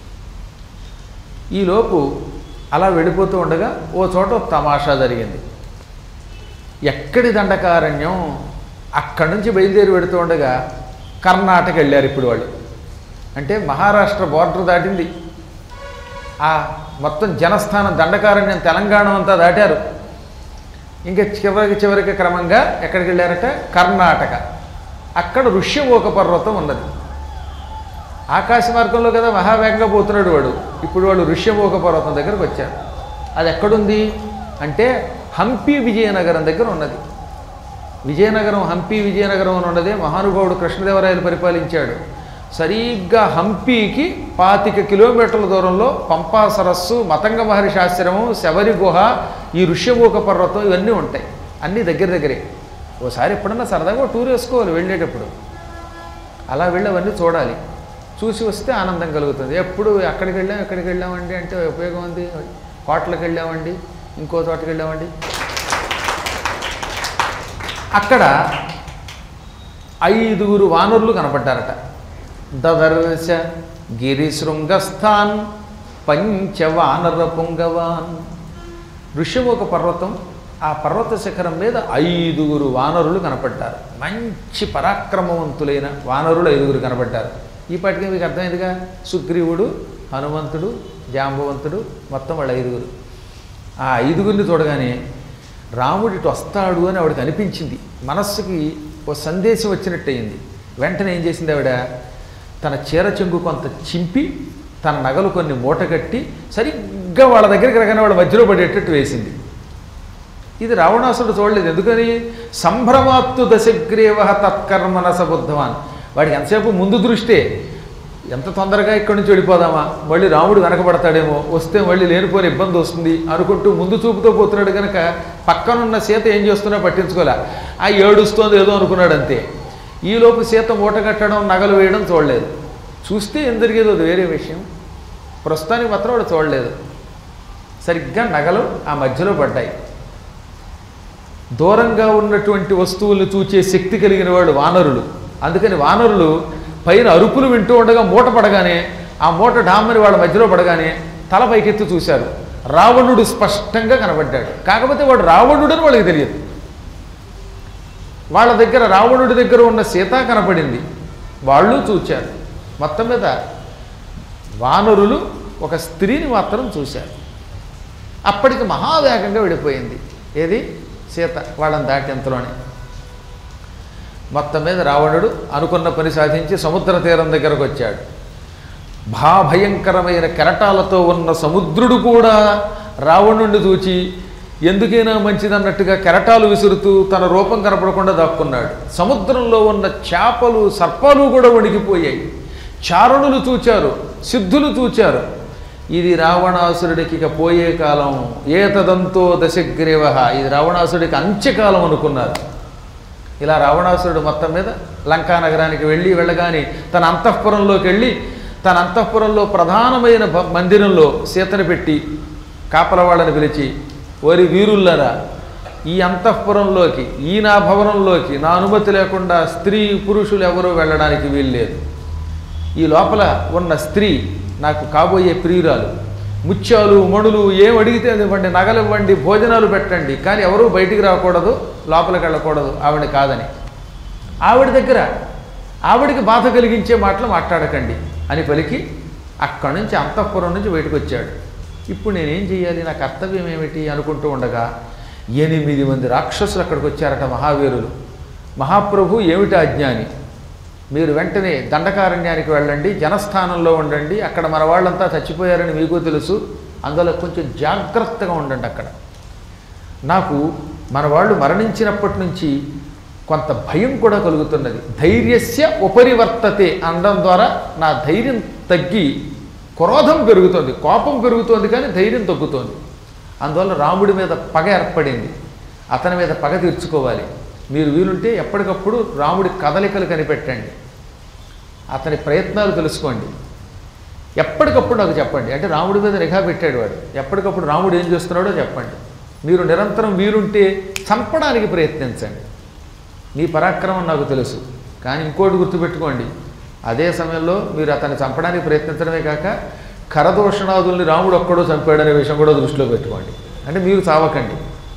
ఈలోపు అలా వెళ్ళిపోతూ ఉండగా ఓ చోట ఒక తమాషా జరిగింది ఎక్కడి దండకారణ్యం అక్కడి నుంచి బయలుదేరి వెడుతూ ఉండగా కర్ణాటక వెళ్ళారు ఇప్పుడు వాళ్ళు అంటే మహారాష్ట్ర బోర్డర్ దాటింది ఆ మొత్తం జనస్థానం దండకారణ్యం తెలంగాణ అంతా దాటారు ఇంకా చివరికి చివరికి క్రమంగా ఎక్కడికి వెళ్ళారట కర్ణాటక అక్కడ ఋష్యమోక పర్వతం ఉన్నది ఆకాశ మార్గంలో కదా మహావేగంగా పోతున్నాడు వాడు ఇప్పుడు వాడు ఋష్యమోక పర్వతం దగ్గరకు వచ్చారు అది ఎక్కడుంది అంటే హంపి విజయనగరం దగ్గర ఉన్నది విజయనగరం హంపి విజయనగరం అని ఉన్నదే మహానుభావుడు కృష్ణదేవరాయలు పరిపాలించాడు సరిగ్గా హంపీకి పాతిక కిలోమీటర్ల దూరంలో పంపా సరస్సు మతంగ మహర్షి ఆశ్రమం శబరి గుహ ఈ ఋష్యమూక పర్వతం ఇవన్నీ ఉంటాయి అన్నీ దగ్గర దగ్గరే ఓసారి ఎప్పుడన్నా సరదాగా టూర్ వేసుకోవాలి వెళ్ళేటప్పుడు అలా వెళ్ళి అవన్నీ చూడాలి చూసి వస్తే ఆనందం కలుగుతుంది ఎప్పుడు అక్కడికి వెళ్ళాం ఎక్కడికి వెళ్ళామండి అంటే ఉపయోగం ఉంది కోటలకు వెళ్ళామండి ఇంకో చోటకి వెళ్ళామండి అక్కడ ఐదుగురు వానరులు కనపడ్డారట దదర్శ గిరిశృంగస్థాన్ పంచవానర పుంగవాన్ ఋషిముఖ పర్వతం ఆ పర్వత శిఖరం మీద ఐదుగురు వానరులు కనపడ్డారు మంచి పరాక్రమవంతులైన వానరులు ఐదుగురు కనపడ్డారు ఈ పాటికి మీకు అర్థమైందిగా సుగ్రీవుడు హనుమంతుడు జాంబవంతుడు మొత్తం వాళ్ళు ఐదుగురు ఆ ఐదుగురిని చూడగానే రాముడు ఇటు వస్తాడు అని ఆవిడకి అనిపించింది మనస్సుకి ఓ సందేశం వచ్చినట్టయింది వెంటనే ఏం చేసింది ఆవిడ తన చీర చెంగు కొంత చింపి తన నగలు కొన్ని మూటగట్టి సరిగ్గా వాళ్ళ దగ్గరికి రకనే వాళ్ళ మధ్యలో పడేటట్టు వేసింది ఇది రావణాసుడు చూడలేదు ఎందుకని సంభ్రమాత్తు దశగ్రీవ తత్కర్మన సబుద్ధవాన్ వాడికి ఎంతసేపు ముందు దృష్టే ఎంత తొందరగా ఇక్కడి నుంచి వెళ్ళిపోదామా మళ్ళీ రాముడు వెనకబడతాడేమో వస్తే మళ్ళీ లేనిపోని ఇబ్బంది వస్తుంది అనుకుంటూ ముందు చూపుతో పోతున్నాడు కనుక పక్కనున్న సీత ఏం చేస్తున్నా పట్టించుకోలే ఆ ఏడుస్తోంది ఏదో అనుకున్నాడు అంతే ఈలోపు సీత మూట కట్టడం నగలు వేయడం చూడలేదు చూస్తే ఏం జరిగేదో అది వేరే విషయం ప్రస్తుతానికి మాత్రం వాడు చూడలేదు సరిగ్గా నగలు ఆ మధ్యలో పడ్డాయి దూరంగా ఉన్నటువంటి వస్తువులను చూచే శక్తి కలిగిన వాడు వానరులు అందుకని వానరులు పైన అరుపులు వింటూ ఉండగా మూట పడగానే ఆ మూట డామ్మని వాళ్ళ మధ్యలో పడగానే తల పైకెత్తి చూశారు రావణుడు స్పష్టంగా కనబడ్డాడు కాకపోతే వాడు రావణుడని వాళ్ళకి తెలియదు వాళ్ళ దగ్గర రావణుడి దగ్గర ఉన్న సీత కనపడింది వాళ్ళు చూచారు మొత్తం మీద వానరులు ఒక స్త్రీని మాత్రం చూశారు అప్పటికి మహావేగంగా విడిపోయింది ఏది సీత వాళ్ళని దాటేంతలోనే మొత్తం మీద రావణుడు అనుకున్న పని సాధించి సముద్ర తీరం దగ్గరకు వచ్చాడు భాభయంకరమైన కెరటాలతో ఉన్న సముద్రుడు కూడా రావణుడిని చూచి ఎందుకైనా మంచిదన్నట్టుగా కెరటాలు విసురుతూ తన రూపం కనపడకుండా దాక్కున్నాడు సముద్రంలో ఉన్న చేపలు సర్పాలు కూడా వణికిపోయాయి చారణులు చూచారు సిద్ధులు చూచారు ఇది రావణాసురుడికి ఇక పోయే కాలం ఏతదంతో దశగ్రీవ ఇది రావణాసురుడికి అంత్యకాలం అనుకున్నారు ఇలా రావణాసురుడు మొత్తం మీద లంకా నగరానికి వెళ్ళి వెళ్ళగానే తన అంతఃపురంలోకి వెళ్ళి తన అంతఃపురంలో ప్రధానమైన భ- మందిరంలో సీతను పెట్టి కాపల వాళ్ళని పిలిచి ఓరి వీరుల్లరా ఈ అంతఃపురంలోకి ఈ నా భవనంలోకి నా అనుమతి లేకుండా స్త్రీ పురుషులు ఎవరూ వెళ్ళడానికి వీల్లేదు ఈ లోపల ఉన్న స్త్రీ నాకు కాబోయే ప్రియురాలు ముత్యాలు మణులు ఏం అడిగితే అది ఇవ్వండి నగలు ఇవ్వండి భోజనాలు పెట్టండి కానీ ఎవరూ బయటికి రాకూడదు లోపలికి వెళ్ళకూడదు ఆవిడ కాదని ఆవిడ దగ్గర ఆవిడికి బాధ కలిగించే మాటలు మాట్లాడకండి అని పలికి అక్కడి నుంచి అంతఃపురం నుంచి బయటకు వచ్చాడు ఇప్పుడు నేనేం చేయాలి నా కర్తవ్యం ఏమిటి అనుకుంటూ ఉండగా ఎనిమిది మంది రాక్షసులు అక్కడికి వచ్చారట మహావీరులు మహాప్రభు ఏమిటి అజ్ఞాని మీరు వెంటనే దండకారణ్యానికి వెళ్ళండి జనస్థానంలో ఉండండి అక్కడ మన వాళ్ళంతా చచ్చిపోయారని మీకు తెలుసు అందులో కొంచెం జాగ్రత్తగా ఉండండి అక్కడ నాకు మన వాళ్ళు మరణించినప్పటి నుంచి కొంత భయం కూడా కలుగుతున్నది ధైర్యస్య ఉపరివర్తతే అనడం ద్వారా నా ధైర్యం తగ్గి క్రోధం పెరుగుతోంది కోపం పెరుగుతోంది కానీ ధైర్యం తగ్గుతోంది అందువల్ల రాముడి మీద పగ ఏర్పడింది అతని మీద పగ తీర్చుకోవాలి మీరు వీలుంటే ఎప్పటికప్పుడు రాముడి కదలికలు కనిపెట్టండి అతని ప్రయత్నాలు తెలుసుకోండి ఎప్పటికప్పుడు నాకు చెప్పండి అంటే రాముడి మీద నిఘా పెట్టాడు వాడు ఎప్పటికప్పుడు రాముడు ఏం చేస్తున్నాడో చెప్పండి మీరు నిరంతరం వీలుంటే చంపడానికి ప్రయత్నించండి మీ పరాక్రమం నాకు తెలుసు కానీ ఇంకోటి గుర్తుపెట్టుకోండి అదే సమయంలో మీరు అతన్ని చంపడానికి ప్రయత్నించడమే కాక కరదోషణాదుల్ని రాముడు ఒక్కడో చంపాడనే విషయం కూడా దృష్టిలో పెట్టుకోండి అంటే మీరు చావకండి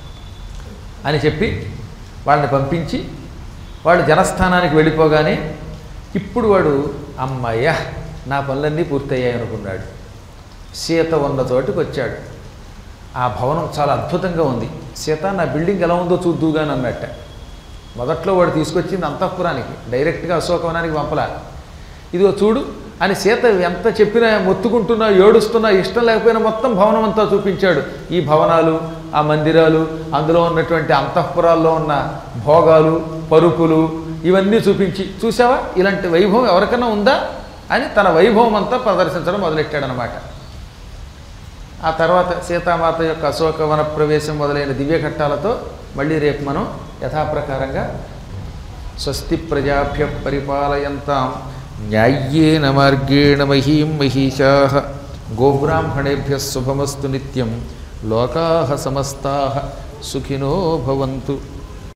అని చెప్పి వాళ్ళని పంపించి వాళ్ళు జనస్థానానికి వెళ్ళిపోగానే ఇప్పుడు వాడు అమ్మయ్య నా పనులన్నీ పూర్తయ్యాయి అనుకున్నాడు సీత ఉన్న చోటుకు వచ్చాడు ఆ భవనం చాలా అద్భుతంగా ఉంది సీత నా బిల్డింగ్ ఎలా ఉందో చూద్దుగాని అన్నట్ట మొదట్లో వాడు తీసుకొచ్చింది అంతఃపురానికి డైరెక్ట్గా అశోకవనానికి పంపలా ఇదిగో చూడు అని సీత ఎంత చెప్పినా మొత్తుకుంటున్నా ఏడుస్తున్నా ఇష్టం లేకపోయినా మొత్తం భవనం అంతా చూపించాడు ఈ భవనాలు ఆ మందిరాలు అందులో ఉన్నటువంటి అంతఃపురాల్లో ఉన్న భోగాలు పరుపులు ఇవన్నీ చూపించి చూసావా ఇలాంటి వైభవం ఎవరికైనా ఉందా అని తన వైభవం అంతా ప్రదర్శించడం మొదలెట్టాడనమాట ఆ తర్వాత సీతామాత యొక్క అశోకవన ప్రవేశం మొదలైన దివ్య ఘట్టాలతో మళ్ళీ రేపు మనం యథాప్రకారంగా స్వస్తి ప్రజాభ్య పరిపాలయంతాం న్యాయ్యేన మార్గేణ మహీం మహిషా గోబ్రాహ్మణేభ్య శుభమస్తు నిత్యం లోకా సమస్తా సుఖినో భవంతు